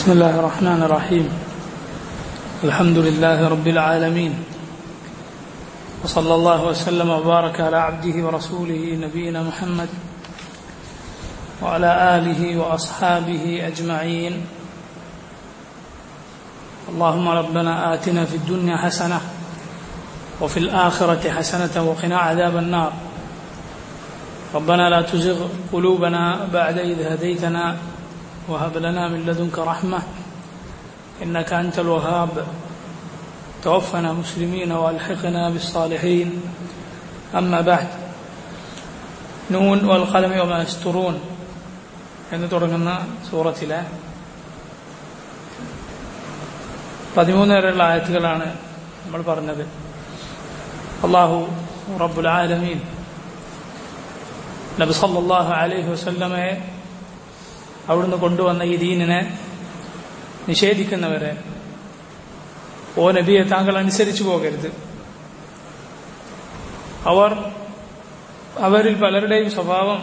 بسم الله الرحمن الرحيم الحمد لله رب العالمين وصلى الله وسلم وبارك على عبده ورسوله نبينا محمد وعلى اله واصحابه اجمعين اللهم ربنا اتنا في الدنيا حسنه وفي الاخره حسنه وقنا عذاب النار ربنا لا تزغ قلوبنا بعد اذ هديتنا وهب لنا من لدنك رحمة إنك أنت الوهاب توفنا مسلمين وألحقنا بالصالحين أما بعد نون والقلم وما يسترون എന്ന് തുടങ്ങുന്ന സൂറത്തിലെ പതിമൂന്ന് വരെയുള്ള ആയത്തുകളാണ് നമ്മൾ പറഞ്ഞത് അള്ളാഹു റബ്ബുൽ ആലമീൻ നബി സല്ലല്ലാഹു അലൈഹി വസല്ലമയെ അവിടുന്ന് കൊണ്ടുവന്ന ഈ ദീനിനെ നിഷേധിക്കുന്നവരെ ഓ നബിയെ താങ്കൾ അനുസരിച്ചു പോകരുത് അവർ അവരിൽ പലരുടെയും സ്വഭാവം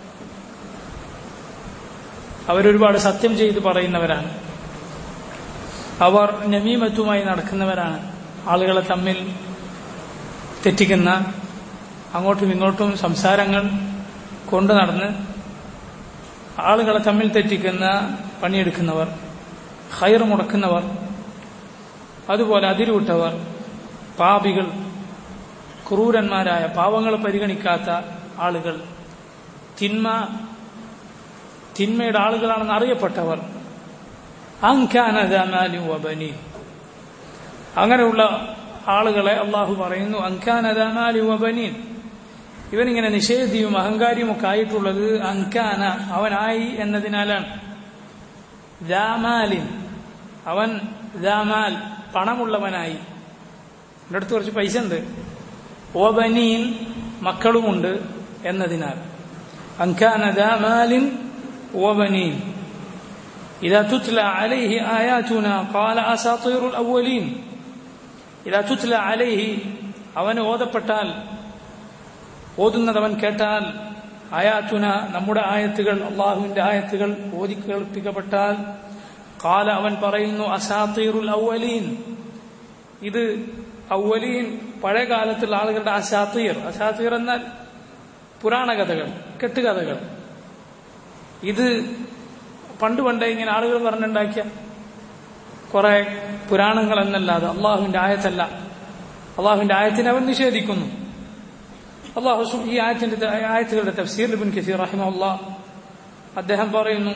അവരൊരുപാട് സത്യം ചെയ്ത് പറയുന്നവരാണ് അവർ നമീമത്തുമായി നടക്കുന്നവരാണ് ആളുകളെ തമ്മിൽ തെറ്റിക്കുന്ന അങ്ങോട്ടും ഇങ്ങോട്ടും സംസാരങ്ങൾ കൊണ്ടു നടന്ന് ആളുകളെ തമ്മിൽ തെറ്റിക്കുന്ന പണിയെടുക്കുന്നവർ ഹൈർ മുടക്കുന്നവർ അതുപോലെ അതിരുവിട്ടവർ പാപികൾ ക്രൂരന്മാരായ പാവങ്ങളെ പരിഗണിക്കാത്ത ആളുകൾ തിന്മ തിന്മയുടെ ആളുകളാണെന്ന് അറിയപ്പെട്ടവർ അങ്കാനദാമാലി വബനി അങ്ങനെയുള്ള ആളുകളെ അള്ളാഹു പറയുന്നു അങ്കാനദാമാലി വബനീൻ ഇവനിങ്ങനെ നിഷേധിയും അഹങ്കാരിയും ഒക്കെ ആയിട്ടുള്ളത് അങ്കാന അവനായി എന്നതിനാലാണ് ദാമാലിൻ അവൻ ദാമാൽ പണമുള്ളവനായി എൻ്റെ അടുത്ത് കുറച്ച് പൈസ ഉണ്ട് ഓബനീൻ മക്കളുമുണ്ട് എന്നതിനാൽ അങ്കാന ദാമാലിൻ ഓബനീൻ إذا تتلى عليه آياتنا قال أساطير الأولين إذا تتلى عليه അവന് ഓതപ്പെട്ടാൽ ഓതുന്നത് അവൻ കേട്ടാൽ ആയാത്തുന നമ്മുടെ ആയത്തുകൾ അള്ളാഹുവിന്റെ ആയത്തുകൾ ഓതി കേൾപ്പിക്കപ്പെട്ടാൽ കാല അവൻ പറയുന്നു അസാത്തീറുൽ ഔവലീൻ ഇത് ഔവലീൻ പഴയ കാലത്തുള്ള ആളുകളുടെ അസാത്തീർ അസാത്തീർ എന്നാൽ പുരാണ കഥകൾ കെട്ടുകഥകൾ ഇത് പണ്ട് പണ്ടേ ഇങ്ങനെ ആളുകൾ പറഞ്ഞുണ്ടാക്കിയ കുറെ പുരാണങ്ങൾ എന്നല്ലാതെ അള്ളാഹുവിന്റെ ആയത്തല്ല അള്ളാഹുവിന്റെ ആയത്തിനെ അവൻ നിഷേധിക്കുന്നു അള്ളാഹു ഈ ആയത്തിന്റെ ആയത്തുകളുടെ തഫ്സീർ ബിൻ കസീർ റഹിമുള്ള അദ്ദേഹം പറയുന്നു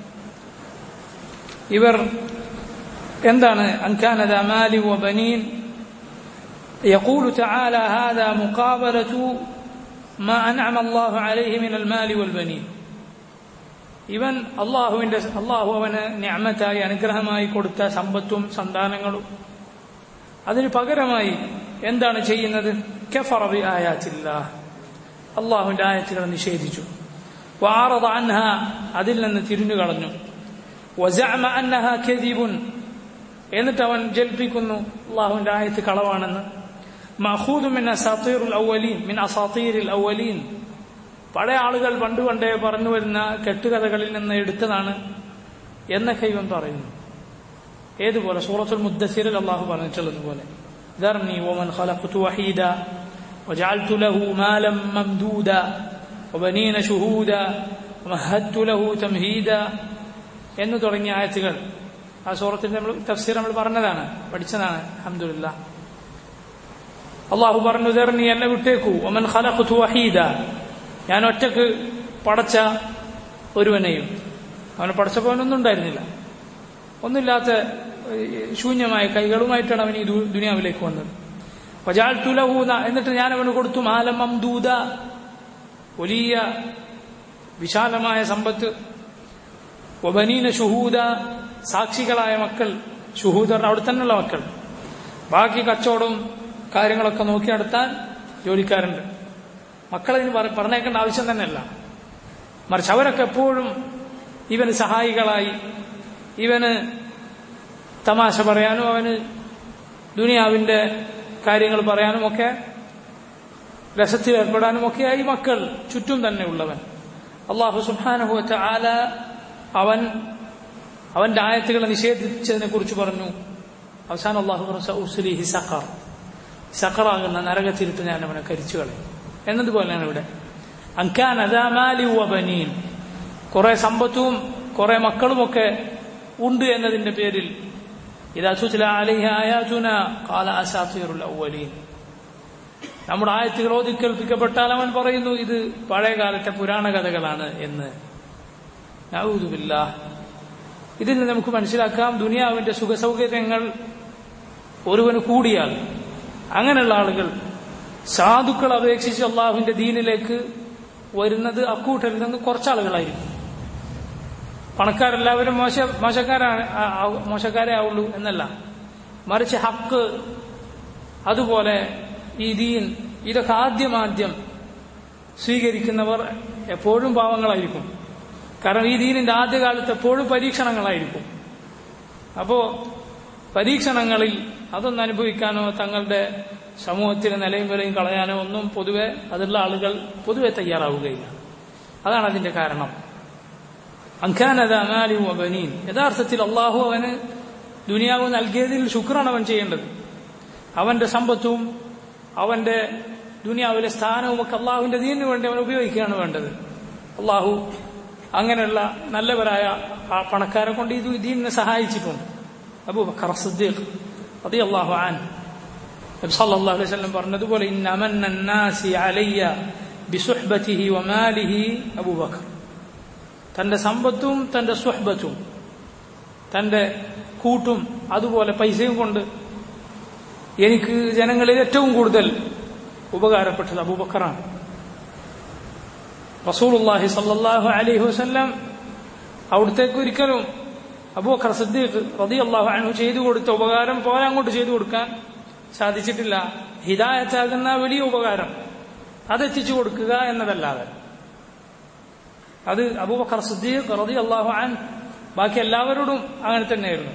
ഇവർ എന്താണ് അൻകാനത മാലി വബനീൻ يقول تعالى هذا مقابلة ما أنعم الله عليه من المال والبنين ഇവൻ അള്ളാഹുവിന്റെ അള്ളാഹു അവന് ഞാമത്തായി അനുഗ്രഹമായി കൊടുത്ത സമ്പത്തും സന്താനങ്ങളും അതിന് പകരമായി എന്താണ് ചെയ്യുന്നത് കഫറബി ആയാത്തില്ല അള്ളാഹുവിന്റെ ആയത്തുകളെ നിഷേധിച്ചു വാറത അൻഹ അതിൽ നിന്ന് തിരിഞ്ഞു കളഞ്ഞു വജഅമ അന്നഹ കദിബുൻ എന്നിട്ട് അവൻ ജൽപ്പിക്കുന്നു അള്ളാഹുവിന്റെ ആയത്ത് കളവാണെന്ന് മഹൂദ് മിൻ അസാത്തീറുൽ അവലീൻ മിൻ അസാത്തീരിൽ അവലീൻ പഴയ ആളുകൾ പണ്ട് പണ്ടേ പറഞ്ഞു വരുന്ന കെട്ടുകഥകളിൽ നിന്ന് എടുത്തതാണ് എന്നൊക്കെ ഇവൻ പറയുന്നു ഏതുപോലെ സൂറത്തുൽ മുദ്ദസിറിൽ അള്ളാഹു പറഞ്ഞിട്ടുള്ളതുപോലെ ذرني ومن خلقت وحيدا وجعلت له مالا ممدودا وبنين شهودا ومهدت له تمهيدا എന്ന് തുടങ്ങിയ ആയത്തുകൾ ആ സൂറത്തിന്റെ നമ്മൾ തഫ്സീർ നമ്മൾ പറഞ്ഞതാണ് പഠിച്ചതാണ് അഹമ്മദില്ല അള്ളാഹു പറഞ്ഞു ധർണി എന്നെ വിട്ടേക്കൂ ഒമൻ ഖലഖ്തു വഹീദ ഞാൻ ഒറ്റക്ക് പടച്ച ഒരുവനെയും അവനെ പടച്ചപ്പോൾ അവനൊന്നും ഉണ്ടായിരുന്നില്ല ഒന്നുമില്ലാത്ത ശൂന്യമായ കൈകളുമായിട്ടാണ് അവൻ ഈ ദുനിയാവിലേക്ക് വന്നത് വജാൽ തുലഹൂന എന്നിട്ട് ഞാൻ അവന് കൊടുത്തു മാലം മംദൂദ വലിയ വിശാലമായ സമ്പത്ത് ഒബനീന ഷുഹൂദ സാക്ഷികളായ മക്കൾ ഷുഹൂദർ അവിടെ തന്നെയുള്ള മക്കൾ ബാക്കി കച്ചവടവും കാര്യങ്ങളൊക്കെ നോക്കി നടത്താൻ ജോലിക്കാരുണ്ട് മക്കളതിന് പറഞ്ഞേക്കേണ്ട ആവശ്യം തന്നെയല്ല മറിച്ച് അവരൊക്കെ എപ്പോഴും ഇവന് സഹായികളായി ഇവന് തമാശ പറയാനും അവന് ദുനിയാവിന്റെ കാര്യങ്ങൾ പറയാനും ഒക്കെ രസത്തിൽ ഏർപ്പെടാനും ഒക്കെയായി മക്കൾ ചുറ്റും തന്നെ ഉള്ളവൻ അള്ളാഹു സുബാനുഹുവറ്റ ആല അവൻ അവന്റെ ആയത്തുകളെ നിഷേധിച്ചതിനെ കുറിച്ച് പറഞ്ഞു അവസാനം അള്ളാഹു പറഞ്ഞു സഖർ സഖറാകുന്ന നരകത്തിരുത്ത് ഞാൻ അവനെ കരിച്ചു കളയും എന്നതുപോലെയാണ് ഇവിടെ അൻകാൻ അദാമാലി വബനീൻ കുറെ സമ്പത്തും കുറെ മക്കളുമൊക്കെ ഉണ്ട് എന്നതിന്റെ പേരിൽ ഇതാ സുചില അലിഹ ആയാതുന കാല അസാത്തിറുൽ അവലീൻ നമ്മുടെ ആയത്തുകൾ ഓതി കേൾപ്പിക്കപ്പെട്ടാൽ അവൻ പറയുന്നു ഇത് പഴയ കാലത്തെ പുരാണ കഥകളാണ് എന്ന് നഊദുബില്ല ഇതിൽ നിന്ന് നമുക്ക് മനസ്സിലാക്കാം ദുനിയാവിന്റെ സുഖസൗകര്യങ്ങൾ ഒരുവന് കൂടിയാൽ അങ്ങനെയുള്ള ആളുകൾ സാധുക്കൾ അപേക്ഷിച്ച് അള്ളാഹുവിന്റെ ദീനിലേക്ക് വരുന്നത് അക്കൂട്ടരിൽ നിന്ന് കുറച്ചാളുകളായിരിക്കും പണക്കാരെല്ലാവരും മോശ മോശക്കാരാണ് മോശക്കാരേ ആവുള്ളൂ എന്നല്ല മറിച്ച് ഹക്ക് അതുപോലെ ഈ ദീൻ ഇതൊക്കെ ആദ്യമാദ്യം സ്വീകരിക്കുന്നവർ എപ്പോഴും പാവങ്ങളായിരിക്കും കാരണം ഈ ദീനിന്റെ ആദ്യകാലത്ത് എപ്പോഴും പരീക്ഷണങ്ങളായിരിക്കും അപ്പോ പരീക്ഷണങ്ങളിൽ അതൊന്നും അനുഭവിക്കാനോ തങ്ങളുടെ സമൂഹത്തിന് നിലയും വിലയും കളയാനോ ഒന്നും പൊതുവെ അതുള്ള ആളുകൾ പൊതുവെ തയ്യാറാവുകയില്ല അതാണ് അതിന്റെ കാരണം അങ്കാനത അമാലിയും അബനീൻ യഥാർത്ഥത്തിൽ അള്ളാഹു അവന് ദുനിയാവ് നൽകിയതിൽ ശുക്രാണ് അവൻ ചെയ്യേണ്ടത് അവന്റെ സമ്പത്തും അവന്റെ ദുനിയാവിലെ സ്ഥാനവും ഒക്കെ അള്ളാഹുവിന്റെ ദീനിനു വേണ്ടി അവൻ ഉപയോഗിക്കുകയാണ് വേണ്ടത് അള്ളാഹു അങ്ങനെയുള്ള നല്ലവരായ പണക്കാരെ കൊണ്ട് ഇത് ദീനിനെ സഹായിച്ചിട്ടുണ്ട് അബൂബക്കർ സിദ്ദീഖ് റളിയല്ലാഹു അൻഹു നബി സല്ലല്ലാഹു അലൈഹി വസല്ലം പറഞ്ഞതുപോലെ ഇന്ന അമന്ന الناس അലയ്യ ബിസുഹ്ബതിഹി വമാലിഹി അബൂബക്കർ തന്റെ സമ്പത്തും തന്റെ സുഹ്ബത്തും തന്റെ കൂട്ടും അതുപോലെ പൈസയും കൊണ്ട് എനിക്ക് ജനങ്ങളിൽ ഏറ്റവും കൂടുതൽ ഉപകാരപ്പെട്ടത് അബൂബക്കറാണ് റസൂലുള്ളാഹി സല്ലല്ലാഹു അലൈഹി വസല്ലം അവിടത്തേക്ക് ഒരിക്കലും അബൂബക്കർ സിദ്ദീഖ് റളിയല്ലാഹു അൻഹു ചെയ്തു കൊടുത്ത ഉപകാരം പോലെ അങ്ങോട്ട് ചെയ്തു കൊടുക്കാൻ സാധിച്ചിട്ടില്ല ഹിദായത്താകുന്ന വലിയ ഉപകാരം അതെത്തിച്ചു കൊടുക്കുക എന്നതല്ലാതെ അത് അബൂബക്കർ സിദ്ദീഖ് റളിയല്ലാഹു അൻ ബാക്കി എല്ലാവരോടും അങ്ങനെ തന്നെയായിരുന്നു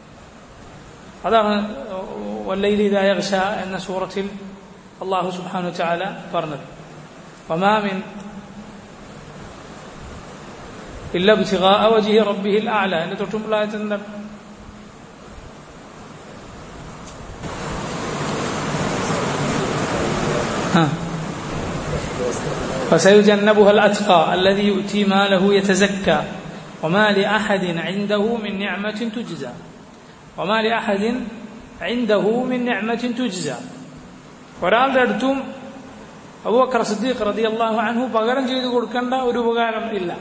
അതാണ് വല്ലൈലി ദായക്ഷ എന്ന സൂറത്തിൽ അള്ളാഹു സുബ്ഹാനഹു ചാല പറഞ്ഞത് വമാമിൻ ഇല്ല ابتغاء وجه ربه الاعلى എന്റെ തൊട്ടുമുള്ള ആയത്ത് എന്താണ് فسيجنبها الأتقى الذي يؤتي ماله يتزكى وما لأحد عنده من نعمة تجزى وما لأحد عنده من نعمة تجزى ഒരാളുടെ അടുത്തും അബൂബക്കർ സിദ്ദീഖ് റളിയല്ലാഹു അൻഹു പകരം ചെയ്തു കൊടുക്കേണ്ട ഒരു ഉപകാരം ഇല്ല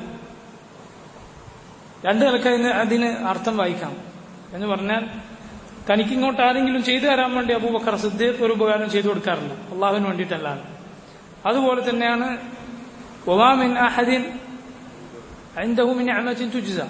രണ്ടു നിലക്ക് അതിന് അതിന് അർത്ഥം വായിക്കാം എന്ന് പറഞ്ഞാൽ തനിക്ക് ഇങ്ങോട്ട് ആരെങ്കിലും ചെയ്തു തരാൻ വേണ്ടി അബൂബക്കർ സിദ്ദീഖ് ഒരു ഉപകാരം ചെയ്തു കൊടുക്കാറുണ്ട് അള്ളാഹുവിന് വേണ്ടിയിട്ടല്ലാതെ അതുപോലെ തന്നെയാണ് ഒമാമിൻ അഹദിൻ عنده من نعمة تجزى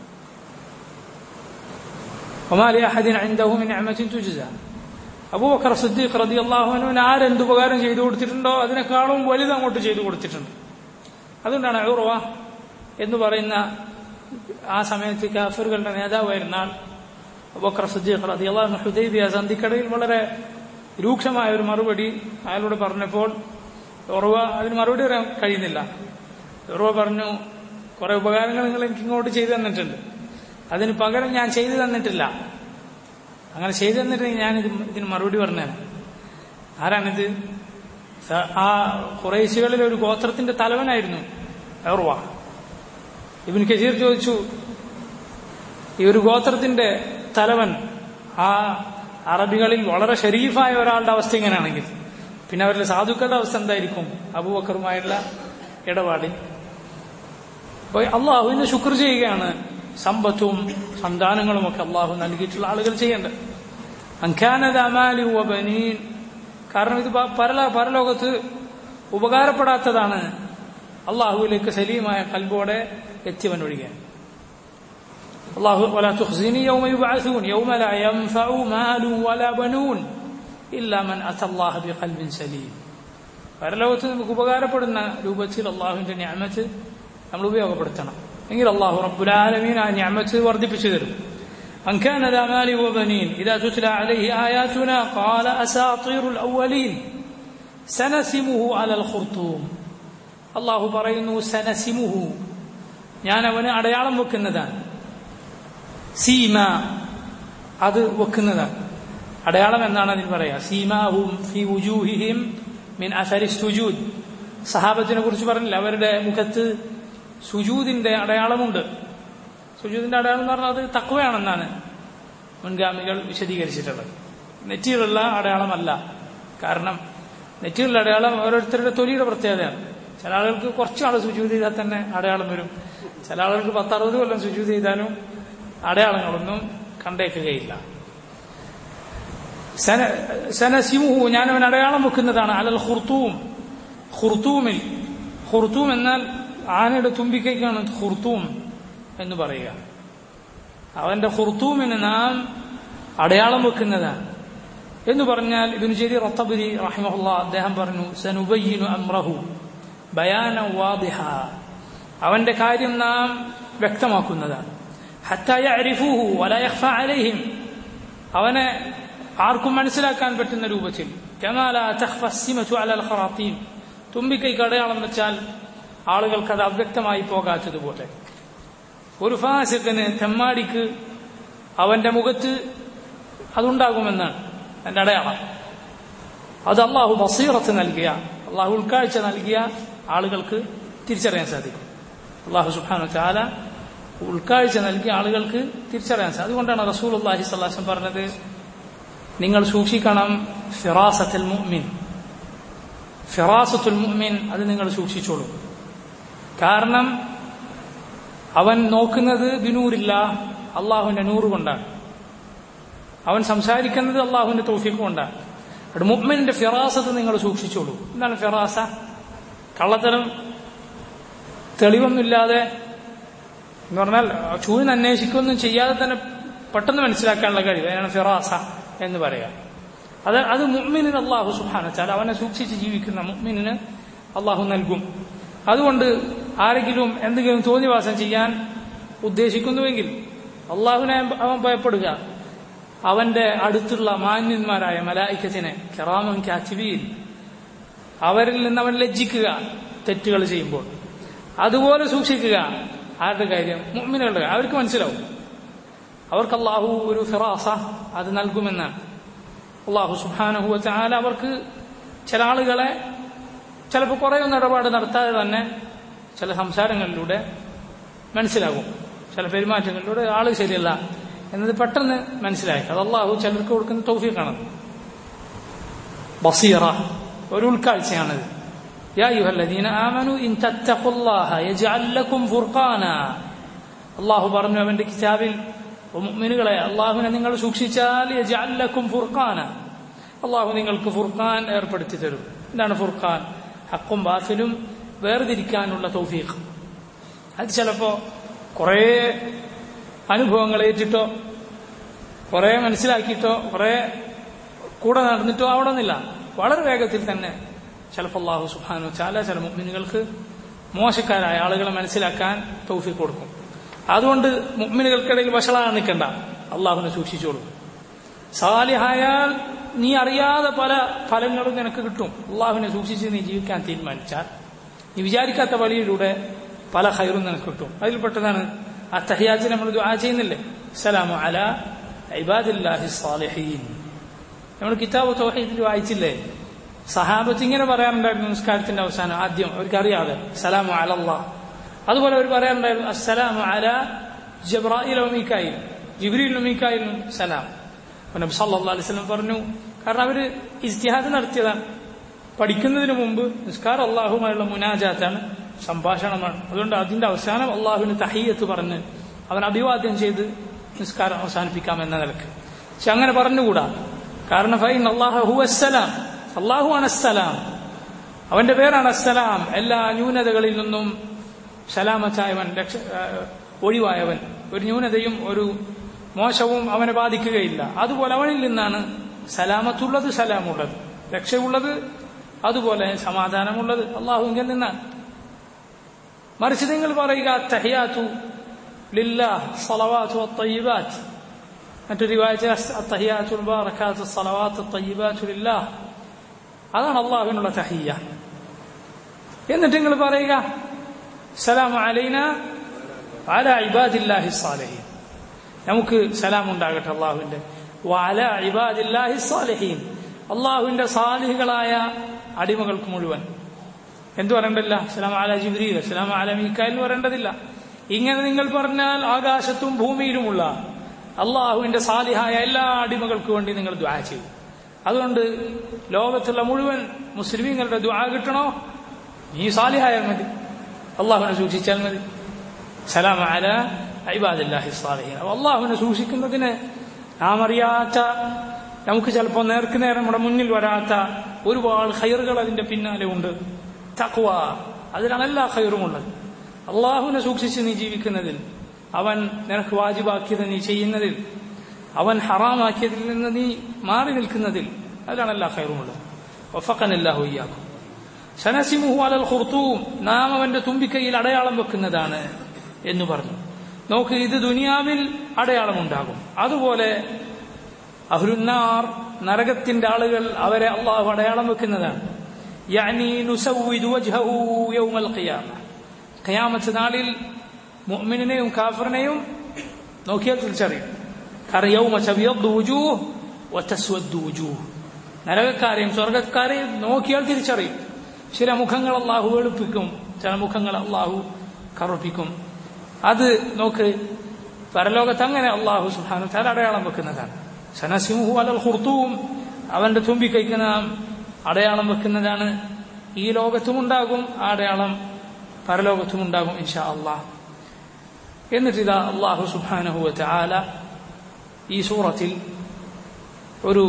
وما لأحد عنده من نعمة تجزى അബൂബക്കർ സിദ്ദീഖ് റതി അള്ളാഹുവിന് ആരെന്ത് ഉപകാരം ചെയ്തു കൊടുത്തിട്ടുണ്ടോ അതിനേക്കാളും വലുത് അങ്ങോട്ട് ചെയ്തു കൊടുത്തിട്ടുണ്ട് അതുകൊണ്ടാണ് ഔറവ എന്ന് പറയുന്ന ആ സമയത്ത് കാഫറുകളുടെ നേതാവായിരുന്ന ആൾ അബൂബക്കർ സിദ്ദീഖ് റതി അള്ളാഹു ഹുദൈബിയ സന്ധിക്കടയിൽ വളരെ രൂക്ഷമായ ഒരു മറുപടി അയാളോട് പറഞ്ഞപ്പോൾ ഉറവ അതിന് മറുപടി പറയാൻ കഴിയുന്നില്ല ഉറവ പറഞ്ഞു കുറെ ഉപകാരങ്ങൾ നിങ്ങൾ എനിക്ക് ഇങ്ങോട്ട് ചെയ്തു തന്നിട്ടുണ്ട് അതിന് പകരം ഞാൻ ചെയ്തു തന്നിട്ടില്ല അങ്ങനെ ചെയ്തു തന്നിട്ടുണ്ടെങ്കിൽ ഞാൻ ഇത് ഇതിന് മറുപടി പറഞ്ഞാണ് ആരാണിത് ആ കുറേശികളിൽ ഒരു ഗോത്രത്തിന്റെ തലവനായിരുന്നു ഉറവ ഇബിൻ കസീർ ചോദിച്ചു ഈ ഒരു ഗോത്രത്തിന്റെ തലവൻ ആ അറബികളിൽ വളരെ ഷരീഫായ ഒരാളുടെ അവസ്ഥ ഇങ്ങനെയാണെങ്കിൽ പിന്നെ അവരുടെ സാധുക്കളുടെ അവസ്ഥ എന്തായിരിക്കും അബൂബക്കറുമായുള്ള ഇടപാടിൽ അപ്പൊ അള്ളാഹുവിന് ശുക്ർ ചെയ്യുകയാണ് സമ്പത്തും സന്താനങ്ങളും ഒക്കെ അള്ളാഹു നൽകിയിട്ടുള്ള ആളുകൾ ചെയ്യേണ്ടത് അങ്കാനദാമാലി വബനീൻ കാരണം ഇത് പരല പരലോകത്ത് ഉപകാരപ്പെടാത്തതാണ് അള്ളാഹുവിലേക്ക് സലീമായ കൽബോടെ എത്തിയവൻ ഒഴികെ الله ولا تخزني يوم يبعثون يوم لا ينفع مال ولا بنون إلا من أتى الله بقلب سليم പരലോകത്ത് നമുക്ക് ഉപകാരപ്പെടുന്ന രൂപത്തിൽ അള്ളാഹുവിന്റെ ഞാമത്ത് നമ്മൾ ഉപയോഗപ്പെടുത്തണം എങ്കിൽ അള്ളാഹു റബ്ബുലാലമീൻ ആ ഞാമത്ത് വർദ്ധിപ്പിച്ചു തരും أن كان ذا مال وبنين إذا تتلى عليه آياتنا قال أساطير الأولين سنسمه على الخرطوم الله പറയുന്നു سنسمه ഞാൻ അവന് അടയാളം വെക്കുന്നതാണ് സീമ അത് വെക്കുന്നതാണ് അടയാളം എന്നാണ് അതിന് പറയാ സീമാഹും ഫി ഉജൂഹിഹിം മിൻ അസരി സുജൂദ് സഹാബത്തിനെ കുറിച്ച് പറഞ്ഞില്ല അവരുടെ മുഖത്ത് സുജൂദിന്റെ അടയാളമുണ്ട് സുജൂദിന്റെ അടയാളം എന്ന് പറഞ്ഞാൽ അത് തക്വയാണെന്നാണ് മുൻഗാമികൾ വിശദീകരിച്ചിട്ടുള്ളത് നെറ്റിയിലുള്ള അടയാളമല്ല കാരണം നെറ്റിയിലുള്ള അടയാളം ഓരോരുത്തരുടെ തൊലിയുടെ പ്രത്യേകതയാണ് ചില ആളുകൾക്ക് കുറച്ച് ആൾ സുജൂത് ചെയ്താൽ തന്നെ അടയാളം വരും ചില ആളുകൾക്ക് പത്തറുപത് കൊല്ലം സുജൂത് ചെയ്താലും അടയാളങ്ങളൊന്നും കണ്ടേക്കുകയില്ല സനസിമുഹു ഞാൻ അവൻ അടയാളം വെക്കുന്നതാണ് അലൽ ഹുർത്തൂം ഹുർത്തൂമിൽ ഹുർത്തൂം എന്നാൽ ആനയുടെ തുമ്പിക്കൈക്കാണ് ഹുർത്തൂം എന്ന് പറയുക അവന്റെ ഹുർത്തൂമിന് നാം അടയാളം വെക്കുന്നതാണ് എന്ന് പറഞ്ഞാൽ ഇബിന് ജരി റത്തബുരി റഹിമഹുല്ല അദ്ദേഹം പറഞ്ഞു സനുബയ്യനു അമ്രഹു ബയാന വാദിഹ അവന്റെ കാര്യം നാം വ്യക്തമാക്കുന്നതാണ് ഹത്തായ അരിഫൂഹു വലയഹ്ഫ അലൈഹിം അവനെ ആർക്കും മനസ്സിലാക്കാൻ പറ്റുന്ന രൂപത്തിൽ കമാല തഖ്ഫസിമതു അലൽ ഖറാത്തീം തുമ്പിക്കൈക്ക് അടയാളം വെച്ചാൽ ആളുകൾക്ക് അത് അവ്യക്തമായി പോകാത്തതുപോലെ ഒരു ഫാസിഖിന് തെമ്മാടിക്ക് അവന്റെ മുഖത്ത് അതുണ്ടാകുമെന്നാണ് എന്റെ അടയാളം അത് അള്ളാഹു ബസീറത്ത് നൽകിയ അള്ളാഹു ഉൾക്കാഴ്ച നൽകിയ ആളുകൾക്ക് തിരിച്ചറിയാൻ സാധിക്കും അള്ളാഹു സുബാനു ചാല ഉൾക്കാഴ്ച നൽകിയ ആളുകൾക്ക് തിരിച്ചറിയാൻ സാധിക്കും അതുകൊണ്ടാണ് റസൂൽ അള്ളാഹി സ്വല്ലാസം പറഞ്ഞത് നിങ്ങൾ സൂക്ഷിക്കണം ഫിറാസത്തുൽ മുഅ്മിൻ ഫിറാസത്തുൽ മുഅ്മിൻ അത് നിങ്ങൾ സൂക്ഷിച്ചോളൂ കാരണം അവൻ നോക്കുന്നത് ബിനൂരില്ല അള്ളാഹുവിന്റെ നൂറ് കൊണ്ടാണ് അവൻ സംസാരിക്കുന്നത് അള്ളാഹുവിന്റെ തോഫിക്ക് കൊണ്ടാണ് അവിടെ മുഹ്മിന്റെ ഫിറാസത്ത് നിങ്ങൾ സൂക്ഷിച്ചോളൂ എന്താണ് ഫിറാസ കള്ളത്തരം തെളിവൊന്നുമില്ലാതെ എന്ന് പറഞ്ഞാൽ ചൂഴിന് അന്വേഷിക്കൊന്നും ചെയ്യാതെ തന്നെ പെട്ടെന്ന് മനസ്സിലാക്കാനുള്ള കഴിവ് അതിനാണ് ഫിറാസ എന്ന് പറയാം അത് അത് മുഹ്മിനിന് അള്ളാഹു സുഹാന വെച്ചാൽ അവനെ സൂക്ഷിച്ച് ജീവിക്കുന്ന മുഹ്മിനിന് അള്ളാഹു നൽകും അതുകൊണ്ട് ആരെങ്കിലും എന്തെങ്കിലും തോന്നിവാസം ചെയ്യാൻ ഉദ്ദേശിക്കുന്നുവെങ്കിൽ അള്ളാഹുവിനെ അവൻ ഭയപ്പെടുക അവന്റെ അടുത്തുള്ള മാന്യന്മാരായ മലായിക്കത്തിനെ കെറാമൻ കാച്ചിബിയിൽ അവരിൽ നിന്ന് അവൻ ലജ്ജിക്കുക തെറ്റുകൾ ചെയ്യുമ്പോൾ അതുപോലെ സൂക്ഷിക്കുക ആരുടെ കാര്യം മുഅ്മിനുകളുടെ അവർക്ക് മനസ്സിലാവും അവർക്ക് അള്ളാഹു ഒരു ഫിറാസ അത് നൽകുമെന്നാണ് അള്ളാഹു സുഹാനഹു ചാല അവർക്ക് ചില ആളുകളെ ചിലപ്പോൾ കുറേ ഒന്നും ഇടപാട് നടത്താതെ തന്നെ ചില സംസാരങ്ങളിലൂടെ മനസ്സിലാകും ചില പെരുമാറ്റങ്ങളിലൂടെ ആള് ശരിയല്ല എന്നത് പെട്ടെന്ന് മനസ്സിലായി അത് അള്ളാഹു ചിലർക്ക് കൊടുക്കുന്ന തൗഫീഖാണ് ബസീറ ഒരു ഉൾക്കാഴ്ചയാണത് يا أيها الذين آمنوا إن تتقوا الله يجعل لكم فرقانا അള്ളാഹു പറഞ്ഞു അവന്റെ കിതാബിൽ മുഅ്മിനുകളെ അള്ളാഹുവിനെ നിങ്ങൾ സൂക്ഷിച്ചാൽ യജഅൽ ലക്കും ഫുർഖാന അള്ളാഹു നിങ്ങൾക്ക് ഫുർഖാൻ ഏർപ്പെടുത്തി തരും എന്താണ് ഫുർഖാൻ ഹക്കും ബാത്തിലും വേർതിരിക്കാനുള്ള തൗഫീഖ് അത് ചിലപ്പോ കുറേ അനുഭവങ്ങൾ ഏറ്റിട്ടോ കുറെ മനസ്സിലാക്കിയിട്ടോ കുറെ കൂടെ നടന്നിട്ടോ അവിടെ നിന്നില്ല വളരെ വേഗത്തിൽ തന്നെ ചിലപ്പോൾ അള്ളാഹു സുഹാനു ചാല ചില മുഗ്മിനുകൾക്ക് മോശക്കാരായ ആളുകളെ മനസ്സിലാക്കാൻ തൗഫീഖ് കൊടുക്കും അതുകൊണ്ട് മുഗ്മിനുകൾക്കിടയിൽ വഷളാകാൻ നിൽക്കണ്ട അള്ളാഹുവിനെ സൂക്ഷിച്ചോളൂ സാലിഹായാൽ നീ അറിയാതെ പല ഫലങ്ങളും നിനക്ക് കിട്ടും അള്ളാഹുവിനെ സൂക്ഷിച്ച് നീ ജീവിക്കാൻ തീരുമാനിച്ചാൽ നീ വിചാരിക്കാത്ത വഴിയിലൂടെ പല ഹൈറും നിനക്ക് കിട്ടും അതിൽപ്പെട്ടതാണ് ആ തഹിയാജ് നമ്മൾ ദുആ ചെയ്യുന്നില്ലേ സലാമു അല ഇബാദില്ലാഹി സാലിഹീൻ നമ്മൾ കിതാബ് തൗഹീദിൽ വായിച്ചില്ലേ സഹാബത്ത് ഇങ്ങനെ പറയാറുണ്ടായിരുന്നു നിസ്കാരത്തിന്റെ അവസാനം ആദ്യം അവർക്ക് അറിയാതെ സലാമു അലല്ലാ അതുപോലെ അവർ പറയാറുണ്ടായിരുന്നു അസ്സലാമു അല ജബ്രായിൽ മീക്കായിൽ ജിബ്രീൽ മീക്കായിലും സലാം നബി സല്ലല്ലാഹു അലൈഹി വസല്ലം പറഞ്ഞു കാരണം അവര് ഇജ്തിഹാദ് നടത്തിയതാണ് പഠിക്കുന്നതിന് മുമ്പ് നിസ്കാരം അള്ളാഹുമായുള്ള മുനാജാത്താണ് സംഭാഷണമാണ് അതുകൊണ്ട് അതിന്റെ അവസാനം അള്ളാഹുവിന് തഹയ്യത്ത് പറഞ്ഞ് അവൻ അഭിവാദ്യം ചെയ്ത് നിസ്കാരം അവസാനിപ്പിക്കാം എന്ന നിലക്ക് പക്ഷെ അങ്ങനെ പറഞ്ഞുകൂടാ കാരണം ഫൈൻ അള്ളാഹു ഹു അസ്സലാം അള്ളാഹു ആണ് അസ്സലാം അവന്റെ പേരാണ് അസ്സലാം എല്ലാ ന്യൂനതകളിൽ നിന്നും സലാമത്തായവൻ രക്ഷ ഒഴിവായവൻ ഒരു ന്യൂനതയും ഒരു മോശവും അവനെ ബാധിക്കുകയില്ല അതുപോലെ അവനിൽ നിന്നാണ് സലാമത്തുള്ളത് സലാമുള്ളത് രക്ഷയുള്ളത് അതുപോലെ സമാധാനമുള്ളത് അള്ളാഹുവിൽ നിന്നാണ് മറിച്ച് നിങ്ങൾ പറയുക തഹിയാത്തു ലില്ലാഹ് സലവാത്തു അത്തയ്യിബാത്ത് മറ്റൊരു റിവായത്ത് അത്തഹിയാത്തു ബാറക്കാത്തു സലവാത്തു അത്തയ്യിബാത്തു ലില്ലാഹ് അതാണ് അള്ളാഹുവിനുള്ള തഹിയ എന്നിട്ട് നിങ്ങൾ പറയുക സലാമു അലൈന അല ഇബാദില്ലാഹി സാലഹീൻ നമുക്ക് സലാം ഉണ്ടാകട്ടെ അള്ളാഹുവിന്റെ വാല ഇബാദില്ലാഹി സാലിഹീൻ അള്ളാഹുവിന്റെ സാലിഹികളായ അടിമകൾക്ക് മുഴുവൻ എന്തു പറയണ്ടല്ല സലാം ആല ജിബ്രീൽ സലാം ആല മീക്കാൽ എന്ന് പറയേണ്ടതില്ല ഇങ്ങനെ നിങ്ങൾ പറഞ്ഞാൽ ആകാശത്തും ഭൂമിയിലുമുള്ള അള്ളാഹുവിന്റെ സാലിഹായ എല്ലാ അടിമകൾക്കും വേണ്ടി നിങ്ങൾ ദ്വാ ചെയ്യും അതുകൊണ്ട് ലോകത്തുള്ള മുഴുവൻ മുസ്ലിമീങ്ങളുടെ ദ്വാ കിട്ടണോ നീ സാലിഹായാൽ മതി അള്ളാഹുവിനെ സൂക്ഷിച്ചാൽ മതി സലാം ആല ഇബാദില്ലാഹി സാലിഹീൻ അപ്പൊ അള്ളാഹുവിനെ സൂക്ഷിക്കുന്നതിന് നാം അറിയാത്ത നമുക്ക് ചിലപ്പോൾ നേർക്ക് നേരം നമ്മുടെ മുന്നിൽ വരാത്ത ഒരുപാട് ഹൈറുകൾ അതിന്റെ പിന്നാലെ ഉണ്ട് തക്വ അതിലാണ് എല്ലാ ഹൈറുമുള്ളത് അള്ളാഹുവിനെ സൂക്ഷിച്ച് നീ ജീവിക്കുന്നതിൽ അവൻ നിനക്ക് വാജിബാക്കിയത് നീ ചെയ്യുന്നതിൽ അവൻ ഹറാമാക്കിയതിൽ നിന്ന് നീ മാറി നിൽക്കുന്നതിൽ അതിലാണ് എല്ലാ ഹൈറുമുള്ളത് ഒഫക്കനല്ലാഹു ഇയാക്കും സനസിമുഹു അലൽ ഖുർത്തൂം നാം അവന്റെ തുമ്പിക്കൈയിൽ അടയാളം വെക്കുന്നതാണ് എന്ന് പറഞ്ഞു നോക്ക് ഇത് ദുനിയാവിൽ അടയാളമുണ്ടാകും അതുപോലെ അഹ്ലുന്നാർ നരകത്തിന്റെ ആളുകൾ അവരെ അള്ളാഹു അടയാളം വെക്കുന്നതാണ് യാനി നുസവ്വിദു വജ്ഹഹു യൗമൽ ഖിയാമ ഖിയാമത്ത് നാളിൽ മുഅ്മിനിനെയും കാഫിറിനെയും നോക്കിയാൽ തിരിച്ചറിയും കാരണം യൗമ തബിയദ്ദു വുജൂഹ് വതസ്വദ്ദു വുജൂഹ് നരകക്കാരെയും സ്വർഗക്കാരെയും നോക്കിയാൽ തിരിച്ചറിയും ചില മുഖങ്ങൾ അള്ളാഹു വെളുപ്പിക്കും ചില മുഖങ്ങൾ അള്ളാഹു കറുപ്പിക്കും അത് നോക്ക് പരലോകത്ത് അങ്ങനെ അള്ളാഹു സുഹാനു താല അടയാളം വെക്കുന്നതാണ് സനസിമുഹു അലൽ ഹുർത്തൂം അവന്റെ തുമ്പിക്കൈക്ക് നാം അടയാളം വെക്കുന്നതാണ് ഈ ലോകത്തും ഉണ്ടാകും ആ അടയാളം പരലോകത്തും ഉണ്ടാകും ഇൻഷാ അള്ളാഹ് എന്നിട്ട് ഇതാ അള്ളാഹു സുബാനഹുവത്ത് ആല ഈ സൂറത്തിൽ ഒരു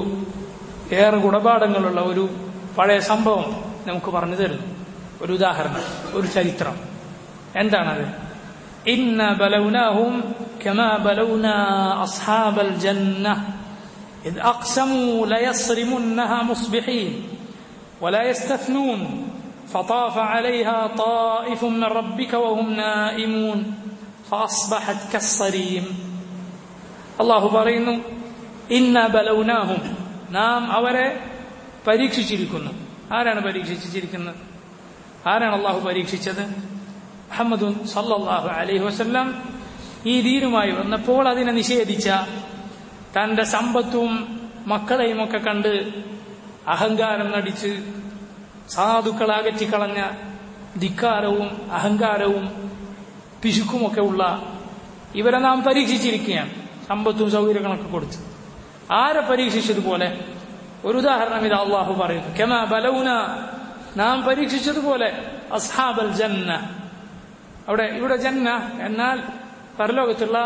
ഏറെ ഗുണപാഠങ്ങളുള്ള ഒരു പഴയ സംഭവം നമുക്ക് പറഞ്ഞു തരുന്നു ഒരു ഉദാഹരണം ഒരു ചരിത്രം എന്താണത് ഇന്ന ബലൗനാഹും كما بلونا أصحاب الجنة إذ أقسموا ليصرمنها مصبحين ولا يستثنون فطاف عليها طائف من ربك وهم نائمون فأصبحت كالصريم الله പറയുന്നു ഇന്ന ബലൗനാഹും നാം അവരെ പരീക്ഷിച്ചിരിക്കുന്നു ആരാണ് പരീക്ഷിച്ചിരിക്കുന്നത് ആരാണ് അള്ളാഹു പരീക്ഷിച്ചത് മുഹമ്മദുൻ സല്ലല്ലാഹു അലൈഹി വസല്ലം ഈ ദീനുമായി വന്നപ്പോൾ അതിനെ നിഷേധിച്ച തന്റെ സമ്പത്തും മക്കളെയും ഒക്കെ കണ്ട് അഹങ്കാരം നടിച്ച് സാധുക്കളെ അകറ്റിക്കളഞ്ഞ ധിക്കാരവും അഹങ്കാരവും പിശുക്കുമൊക്കെ ഉള്ള ഇവരെ നാം പരീക്ഷിച്ചിരിക്കുകയാണ് സമ്പത്തും സൗകര്യങ്ങളൊക്കെ കൊടുത്ത് ആരെ പരീക്ഷിച്ചതുപോലെ ഒരു ഉദാഹരണം ഇത് അള്ളാഹു പറയുന്നു കെമാ ബലൗന നാം പരീക്ഷിച്ചതുപോലെ അസ്ഹാബൽ ജന്ന അവിടെ ഇവിടെ ജന്ന എന്നാൽ പരലോകത്തുള്ള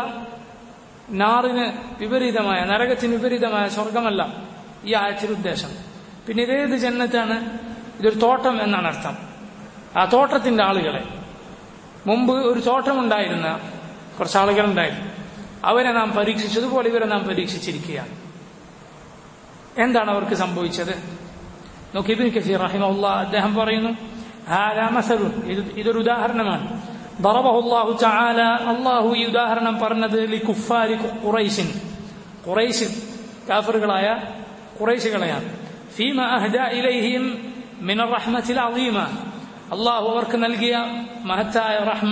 നാറിന് വിപരീതമായ നരകത്തിന് വിപരീതമായ സ്വർഗമല്ല ഈ ആയത്തിൽ ഉദ്ദേശം പിന്നെ ഇതേത് ജന്നത്താണ് ഇതൊരു തോട്ടം എന്നാണ് അർത്ഥം ആ തോട്ടത്തിന്റെ ആളുകളെ മുമ്പ് ഒരു തോട്ടമുണ്ടായിരുന്ന കുറച്ച് ആളുകളുണ്ടായിരുന്നു അവരെ നാം പരീക്ഷിച്ചതുപോലെ ഇവരെ നാം പരീക്ഷിച്ചിരിക്കുകയാണ് എന്താണ് അവർക്ക് സംഭവിച്ചത് നോക്കി ഇബിൻ കസീർ റഹിമുള്ള അദ്ദേഹം പറയുന്നു ഹാലാ മസലുൻ ഇത് ഇതൊരു ഉദാഹരണമാണ് ضربه الله تعالى الله ഈ ഉദാഹരണം പറഞ്ഞത് ലികുഫാരി ഖുറൈശിൻ ഖുറൈശ് കാഫറുകളായ ഖുറൈശുകളെയാണ് ഫീമ അഹ്ദാ ഇലൈഹിം മിൻ الرحمة العظيمة അള്ളാഹു അവർക്ക് നൽകിയ മഹത്തായ റഹ്മ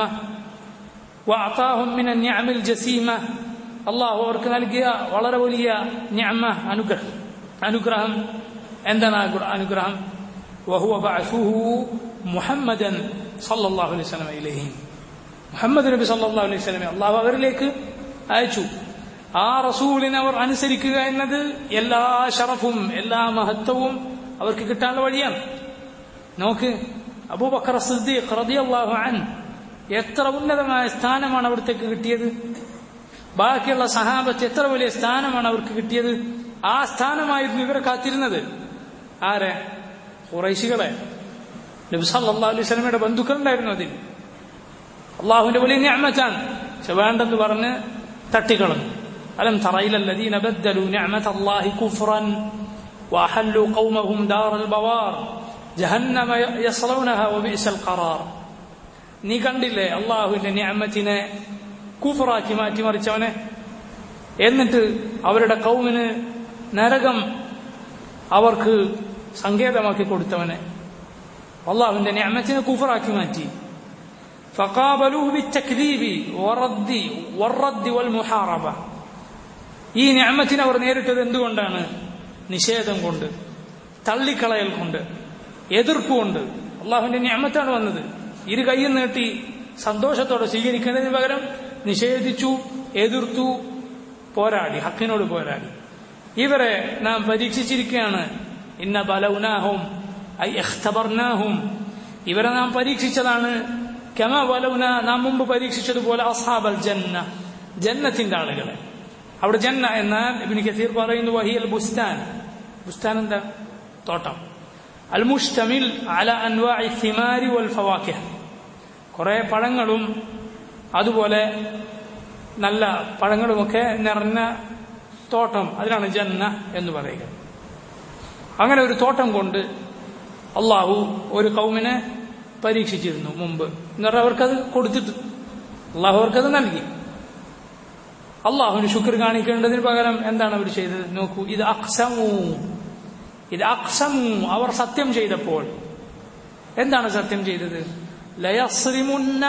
وأعطاهم من النعم الجسيمة അള്ളാഹു അവർക്ക് നൽകിയ വളരെ വലിയ നിഅമ അനുഗ്രഹം അനുഗ്രഹം എന്താണ് അനുഗ്രഹം وهو بعثه محمدا صلى الله عليه وسلم إليهم മുഹമ്മദ് നബി സല്ലാ അലൈഹി സ്വലമെ അള്ളാഹു അവരിലേക്ക് അയച്ചു ആ റസൂലിനെ അവർ അനുസരിക്കുക എന്നത് എല്ലാ ഷറഫും എല്ലാ മഹത്വവും അവർക്ക് കിട്ടാനുള്ള വഴിയാണ് നോക്ക് അബൂബക്കർ സിദ്ദീഖ് റളിയല്ലാഹു അൻ എത്ര ഉന്നതമായ സ്ഥാനമാണ് അവിടത്തേക്ക് കിട്ടിയത് ബാക്കിയുള്ള സഹാബത്ത് എത്ര വലിയ സ്ഥാനമാണ് അവർക്ക് കിട്ടിയത് ആ സ്ഥാനമായിരുന്നു ഇവരെ കാത്തിരുന്നത് ആരെ കുറൈശികളെ നബി സല്ലല്ലാഹു അലൈഹി വസല്ലമയുടെ ബന്ധുക്കളുണ്ടായിരുന്നു അതിൽ അള്ളാഹുവിന്റെ വലിയ ഞാമത്താണ് പക്ഷെ വേണ്ടെന്ന് പറഞ്ഞ് തട്ടിക്കളഞ്ഞു അലം തറയില الذين بدلوا نعمة الله كفرا وأحلوا قومهم دار البوار جهنم يصلونها وبئس القرار നീ കണ്ടില്ലേ അള്ളാഹുവിന്റെ ഞാമത്തിനെ കുഫറാക്കി മാറ്റിമറിച്ചവനെ എന്നിട്ട് അവരുടെ കൗമിന് നരകം അവർക്ക് സങ്കേതമാക്കി കൊടുത്തവനെ അള്ളാഹുവിന്റെ ഞാമത്തിനെ കുഫറാക്കി മാറ്റി فقابلوه بالتكذيب والرد والرد والمحاربة ഈ ഞാമത്തിനെ അവർ നേരിട്ടത് എന്തുകൊണ്ടാണ് നിഷേധം കൊണ്ട് തള്ളിക്കളയൽ കൊണ്ട് എതിർപ്പ് കൊണ്ട് അള്ളാഹുവിന്റെ ഞാമത്താണ് വന്നത് ഇരു കൈയും നീട്ടി സന്തോഷത്തോടെ സ്വീകരിക്കുന്നതിന് പകരം നിഷേധിച്ചു എതിർത്തു പോരാടി ഹക്കിനോട് പോരാടി ഇവരെ നാം പരീക്ഷിച്ചിരിക്കുകയാണ് ഇന്ന ബലൗനാഹും ഐ എഖ്തബർനാഹും ഇവരെ നാം പരീക്ഷിച്ചതാണ് കമ ബലൗന നാം മുമ്പ് പരീക്ഷിച്ചതുപോലെ അസാബൽ ജന്ന ജന്നത്തിന്റെ ആളുകളെ അവിടെ ജന്ന എന്നാൽ ഇബിന് കസീർ പറയുന്നു വഹിയൽ ബുസ്താൻ ബുസ്താൻ എന്താ തോട്ടം അൽ മുഷ്തമിൽ അല അൻവാഇ സിമാരി വൽ ഫവാക്കിഹ കുറെ പഴങ്ങളും അതുപോലെ നല്ല പഴങ്ങളുമൊക്കെ നിറഞ്ഞ തോട്ടം അതിനാണ് ജന്ന എന്ന് പറയുക അങ്ങനെ ഒരു തോട്ടം കൊണ്ട് അള്ളാഹു ഒരു കൗമിനെ പരീക്ഷിച്ചിരുന്നു മുമ്പ് എന്ന് പറഞ്ഞാൽ അവർക്കത് കൊടുത്തിട്ട് അള്ളാഹു അവർക്കത് നൽകി അള്ളാഹുവിന് ശുക്ർ കാണിക്കേണ്ടതിന് പകരം എന്താണ് അവർ ചെയ്തത് നോക്കൂ ഇത് അക്സമു ഇത് അക്സമു അവർ സത്യം ചെയ്തപ്പോൾ എന്താണ് സത്യം ചെയ്തത് ലയസ്രിമുന്ന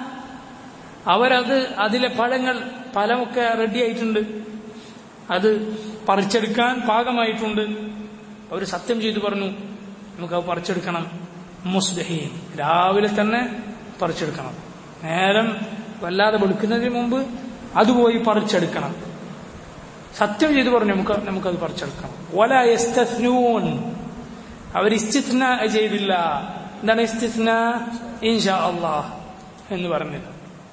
അവരത് അതിലെ പഴങ്ങൾ ഫലമൊക്കെ റെഡി ആയിട്ടുണ്ട് അത് പറിച്ചെടുക്കാൻ പാകമായിട്ടുണ്ട് അവർ സത്യം ചെയ്തു പറഞ്ഞു നമുക്ക് അത് പറിച്ചെടുക്കണം മുസ്ബഹീൻ രാവിലെ തന്നെ പറിച്ചെടുക്കണം നേരം വല്ലാതെ വെളുക്കുന്നതിന് മുമ്പ് അത് പോയി പറിച്ചെടുക്കണം സത്യം ചെയ്തു പറഞ്ഞു നമുക്ക് നമുക്കത് പറിച്ചെടുക്കണം ഒല എസ്തൂൻ അവർ ഇസ്തിത്ന ചെയ്തില്ല എന്താണ് ഇസ്തിത്ന ഇൻഷാ അള്ളാഹ് എന്ന് പറഞ്ഞില്ല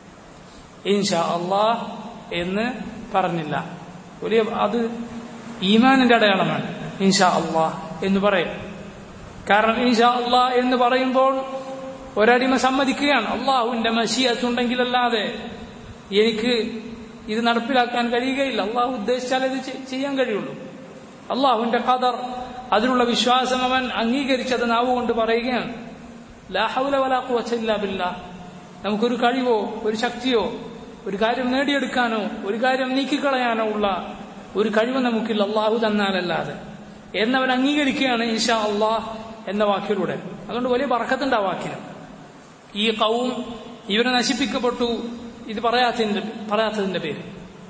ഇൻഷാ അള്ളാഹ് എന്ന് പറഞ്ഞില്ല വലിയ അത് ഈമാനിന്റെ അടയാളമാണ് ഇൻഷാ അള്ളാഹ് എന്ന് പറയും കാരണം ഇൻഷാ അള്ളാഹ് എന്ന് പറയുമ്പോൾ ഒരടിമ സമ്മതിക്കുകയാണ് അള്ളാഹുവിന്റെ മഷിയത്തുണ്ടെങ്കിലല്ലാതെ എനിക്ക് ഇത് നടപ്പിലാക്കാൻ കഴിയുകയില്ല അള്ളാഹു ഉദ്ദേശിച്ചാൽ ഇത് ചെയ്യാൻ കഴിയുള്ളൂ അള്ളാഹുവിന്റെ ഖദർ അതിലുള്ള വിശ്വാസം അവൻ അംഗീകരിച്ചത് നാവുകൊണ്ട് പറയുകയാണ് ലാഹുല വലാഖുവച്ചില്ല ബില്ല നമുക്കൊരു കഴിവോ ഒരു ശക്തിയോ ഒരു കാര്യം നേടിയെടുക്കാനോ ഒരു കാര്യം നീക്കിക്കളയാനോ ഉള്ള ഒരു കഴിവ് നമുക്കില്ല അള്ളാഹു തന്നാലല്ലാതെ എന്നവൻ അംഗീകരിക്കുകയാണ് ഇൻഷാ അള്ളാഹ് എന്ന വാക്കിലൂടെ അതുകൊണ്ട് വലിയ ബർക്കത്തുണ്ട് ആ വാക്കിന് ഈ കവും ഇവരെ നശിപ്പിക്കപ്പെട്ടു ഇത് പറയാത്തതിന്റെ പറയാത്തതിന്റെ പേര്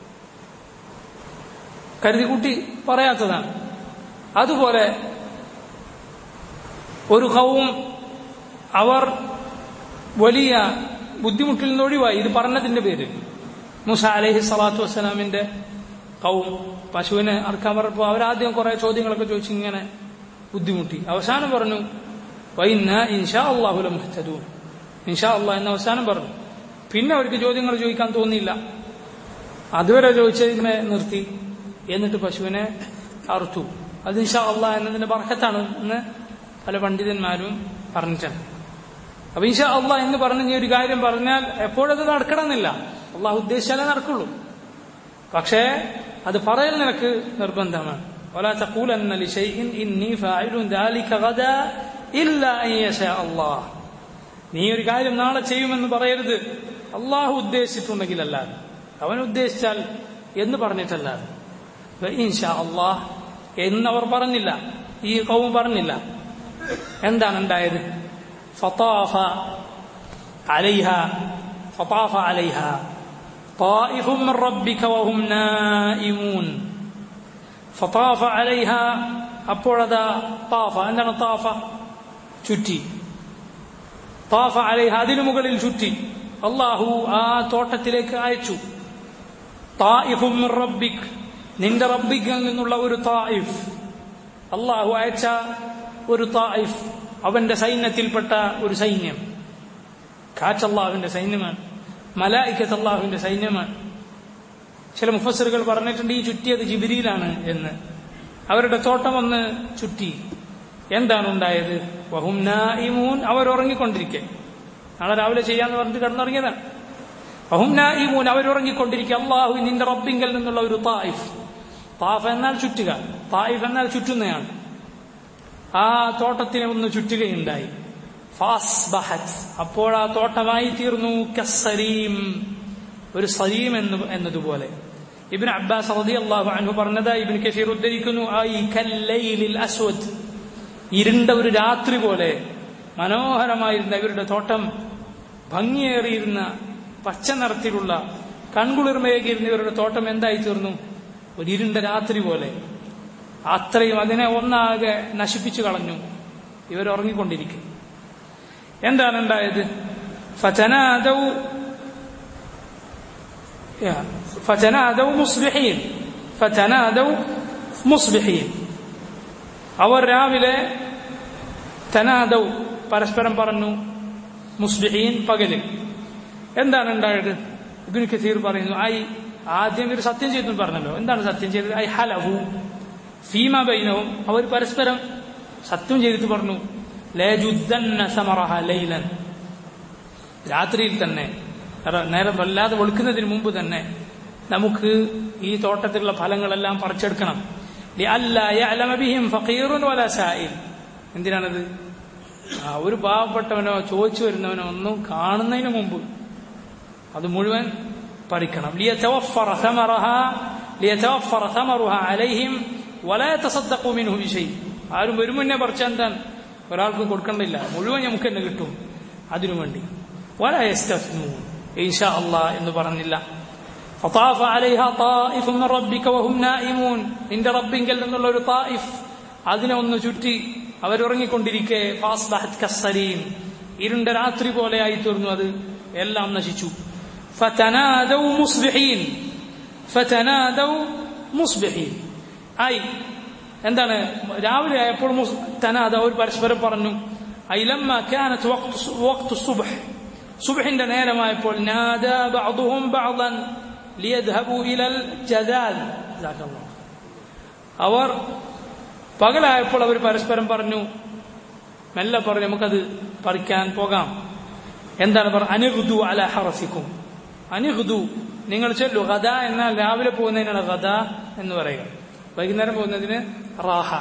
കരുതിക്കുട്ടി പറയാത്തതാണ് അതുപോലെ ഒരു കവും അവർ വലിയ ബുദ്ധിമുട്ടിൽ നിന്ന് ഒഴിവായി ഇത് പറഞ്ഞതിന്റെ പേര് മുസ അലഹി സ്വലാത്തു വസ്സലാമിന്റെ കവും പശുവിനെ അറക്കാൻ പറഞ്ഞപ്പോൾ അവരാദ്യം കുറെ ചോദ്യങ്ങളൊക്കെ ചോദിച്ചു ഇങ്ങനെ ബുദ്ധിമുട്ടി അവസാനം പറഞ്ഞു വൈന്ന ഇൻഷാ അള്ളാഹുല മുഹ്തദൂ ഇൻഷാ അള്ളാഹ് എന്ന അവസാനം പറഞ്ഞു പിന്നെ അവർക്ക് ചോദ്യങ്ങൾ ചോദിക്കാൻ തോന്നിയില്ല അതുവരെ ചോദിച്ചതിനെ നിർത്തി എന്നിട്ട് പശുവിനെ അറുത്തു അത് ഇൻഷാ അള്ളാഹ് എന്നതിന്റെ ബർക്കത്താണ് എന്ന് പല പണ്ഡിതന്മാരും പറഞ്ഞിട്ടുണ്ട് അപ്പൊ ഇൻഷാ അള്ളാഹ് എന്ന് പറഞ്ഞ ഈ ഒരു കാര്യം പറഞ്ഞാൽ എപ്പോഴത് നടക്കണമെന്നില്ല അള്ളാഹ് ഉദ്ദേശിച്ചാലേ നടക്കുള്ളൂ പക്ഷേ അത് പറയൽ നിനക്ക് നിർബന്ധമാണ് ولا تقولن لشيء إني فاعل ذلك غدا إلا أن يشاء الله നീ ഒരു കാര്യം നാളെ ചെയ്യുമെന്ന് പറയരുത് അള്ളാഹു ഉദ്ദേശിച്ചിട്ടുണ്ടെങ്കിൽ അല്ലാതെ അവൻ ഉദ്ദേശിച്ചാൽ എന്ന് പറഞ്ഞിട്ടല്ലാതെ ഇൻഷാ അള്ളാഹ് എന്നവർ പറഞ്ഞില്ല ഈ കൗം പറഞ്ഞില്ല എന്താണ് ഉണ്ടായത് ഫതാഫ അലൈഹ ഫതാഫ അലൈഹ طائف من ربك وهم نائمون فطاف عليها അപ്പോഴതാ താഫ എന്താണ് താഫ ചുറ്റി താഫ അലൈഹ അതിനു മുകളിൽ ചുറ്റി അള്ളാഹു ആ തോട്ടത്തിലേക്ക് അയച്ചു തായിഫും റബ്ബിക് നിന്റെ റബ്ബിക്കിൽ നിന്നുള്ള ഒരു തായിഫ് അള്ളാഹു അയച്ച ഒരു തായിഫ് അവന്റെ സൈന്യത്തിൽപ്പെട്ട ഒരു സൈന്യം കാറ്റ് അള്ളാഹുവിന്റെ സൈന്യമാണ് മലായിക്കത്ത് അള്ളാഹുവിന്റെ സൈന്യമാണ് ചില മുഫസറുകൾ പറഞ്ഞിട്ടുണ്ട് ഈ ചുറ്റിയത് ജിബിരിയിലാണ് എന്ന് അവരുടെ തോട്ടം ഒന്ന് ചുറ്റി എന്താണ് ഉണ്ടായത് വഹും നായിമൂൻ അവർ ഉറങ്ങിക്കൊണ്ടിരിക്കെ നാളെ രാവിലെ ചെയ്യാന്ന് പറഞ്ഞിട്ട് കിടന്നുറങ്ങിയതാണ് വഹും നായിമൂൻ അവർ ഉറങ്ങിക്കൊണ്ടിരിക്കുക അള്ളാഹു നിന്റെ റബ്ബിങ്കൽ നിന്നുള്ള ഒരു തായിഫ് താഫ് എന്നാൽ ചുറ്റുക തായിഫ് എന്നാൽ ചുറ്റുന്നയാണ് ആ തോട്ടത്തിനെ ഒന്ന് ചുറ്റുകയുണ്ടായി ഫാസ്ബഹത് അപ്പോൾ ആ തോട്ടമായി തീർന്നു കസരീം ഒരു സലീം എന്ന് എന്നതുപോലെ ഇബിൻ അബ്ബാസ് റതി അള്ളാഹു അൻഹു പറഞ്ഞത് ഇബിൻ കസീർ ഉദ്ധരിക്കുന്നു ഐ കല്ലൈലിൽ അസ്വദ് ഇരുണ്ട ഒരു രാത്രി പോലെ മനോഹരമായിരുന്ന ഇവരുടെ തോട്ടം ഭംഗിയേറിയിരുന്ന പച്ച നിറത്തിലുള്ള കൺകുളിർമയേകിയിരുന്ന ഇവരുടെ തോട്ടം എന്തായി തീർന്നു ഒരു ഇരുണ്ട രാത്രി പോലെ അത്രയും അതിനെ ഒന്നാകെ നശിപ്പിച്ചു കളഞ്ഞു ഇവർ ഉറങ്ങിക്കൊണ്ടിരിക്കും എന്താണ് ഉണ്ടായത് ഫതനാദൗ ഫതനാദൗ മുസ്ലിഹീൻ ഫതനാദൗ മുസ്ലിഹീൻ അവർ രാവിലെ തനാദൗ പരസ്പരം പറഞ്ഞു മുസ്ലിഹീൻ പകല് എന്താണ് ഉണ്ടായത് ഇബിൻ കസീർ പറയുന്നു ഐ ആദ്യം ഒരു സത്യം ചെയ്തു പറഞ്ഞല്ലോ എന്താണ് സത്യം ചെയ്തത് ഐ ഹലഹു ഫീമ ബൈനവും അവർ പരസ്പരം സത്യം ചെയ്തിട്ട് പറഞ്ഞു ലേജുദ്ദന്ന സമറഹ ലൈലൻ രാത്രിയിൽ തന്നെ നേരം വല്ലാതെ വെളുക്കുന്നതിന് മുമ്പ് തന്നെ നമുക്ക് ഈ തോട്ടത്തിലുള്ള ഫലങ്ങളെല്ലാം പറിച്ചെടുക്കണം എന്തിനാണത് ഒരു പാവപ്പെട്ടവനോ ചോദിച്ചു വരുന്നവനോ ഒന്നും കാണുന്നതിന് മുമ്പ് അത് മുഴുവൻ പറിക്കണം ആരും ഒരു മുന്നേ പറിച്ചാൽ എന്താണ് ഒരാൾക്കും കൊടുക്കണ്ടില്ല മുഴുവൻ നമുക്ക് തന്നെ കിട്ടും അതിനു വേണ്ടി എന്ന് പറഞ്ഞില്ല فطاف عليها طائف من ربك وهم نائمون നിന്റെ റബ്ബിങ്കൽ നിന്നുള്ള ഒരു തായിഫ് അതിനെ ഒന്ന് ചുറ്റി അവരുറങ്ങിക്കൊണ്ടിരിക്കെ ഫാസ്ബഹത് കസ്സരീം ഇരുണ്ട രാത്രി പോലെ ആയി തീർന്നു അത് എല്ലാം നശിച്ചു ഫതനാദൗ മുസ്ബിഹീൻ ഫതനാദൗ മുസ്ബിഹീൻ ആയി എന്താണ് രാവിലെ ആയപ്പോൾ തനാദ അവർ പരസ്പരം പറഞ്ഞു ഐലമ്മ കാനത്ത് വഖ്തു സുബ്ഹ് സുബ്ഹിന്റെ നേരമായപ്പോൾ നാദ ബഅദുഹും ബഅദൻ ലിയദ്ഹബു ഇലൽ ജദാൽ അവർ പകലായപ്പോൾ അവർ പരസ്പരം പറഞ്ഞു മെല്ലെ പറഞ്ഞു നമുക്കത് പറിക്കാൻ പോകാം എന്താണ് പറ അനുഹുദു അല ഹറസിക്കും അനുഹുദു നിങ്ങൾ ചൊല്ലു ഗദ എന്നാൽ രാവിലെ പോകുന്നതിനാണ് ഗദ എന്ന് പറയുക വൈകുന്നേരം പോകുന്നതിന് റാഹ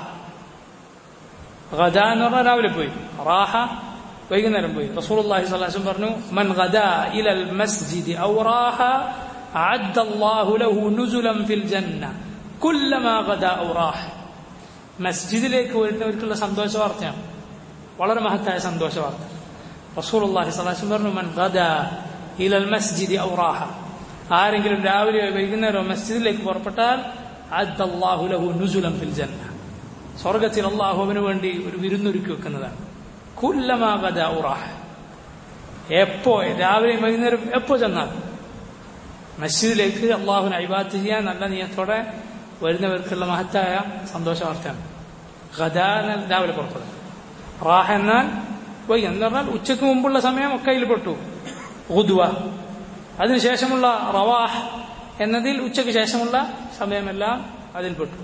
ഗദ എന്ന് പറഞ്ഞാൽ രാവിലെ പോയി റാഹ വൈകുന്നേരം പോയി റസൂലുള്ളാഹി സ്വല്ലല്ലാഹു പറഞ്ഞു മൻ ഗദ ഇലൽ മസ്ജിദി ഔ റാഹ അഅദ്ദ അല്ലാഹു ലഹു നുസുലൻ ഫിൽ ജന്ന കുല്ലമാ ഗദ ഔ റാഹ മസ്ജിദിലേക്ക് വരുന്നവർക്കുള്ള സന്തോഷ വാർത്തയാണ് വളരെ മഹത്തായ സന്തോഷ വാർത്ത റസൂലുള്ളാഹി സ്വല്ലല്ലാഹു അലൈഹി പറഞ്ഞു മൻ ഗദ ഇലൽ മസ്ജിദി ഔ റാഹ ആരെങ്കിലും രാവിലെ വൈകുന്നേരം മസ്ജിദിലേക്ക് പുറപ്പെട്ടാൽ അദ്ദ അല്ലാഹു ലഹു നുസുലൻ ഫിൽ ജന്ന സ്വർഗത്തിൽ അള്ളാഹു അവന് വേണ്ടി ഒരു വിരുന്നൊരുക്കി വെക്കുന്നതാണ് കുല്ലമാ ഗദ ഔ റാഹ എപ്പോ രാവിലെ വൈകുന്നേരം എപ്പോ ചെന്നാൽ മസ്ജിദിലേക്ക് അള്ളാഹുവിനെ അഭിവാദ്യ ചെയ്യാൻ നല്ല നിയത്തോടെ വരുന്നവർക്കുള്ള മഹത്തായ സന്തോഷ വാർത്തയാണ് ഗദ എന്നാൽ രാവിലെ പുറപ്പെടും റാഹ എന്നാൽ വൈകി എന്ന് പറഞ്ഞാൽ ഉച്ചയ്ക്ക് മുമ്പുള്ള സമയം ഒക്കെ അതിൽ പെട്ടു ഉദ്വ അതിനുശേഷമുള്ള റവാഹ് എന്നതിൽ ഉച്ചയ്ക്ക് ശേഷമുള്ള സമയമെല്ലാം അതിൽപ്പെട്ടു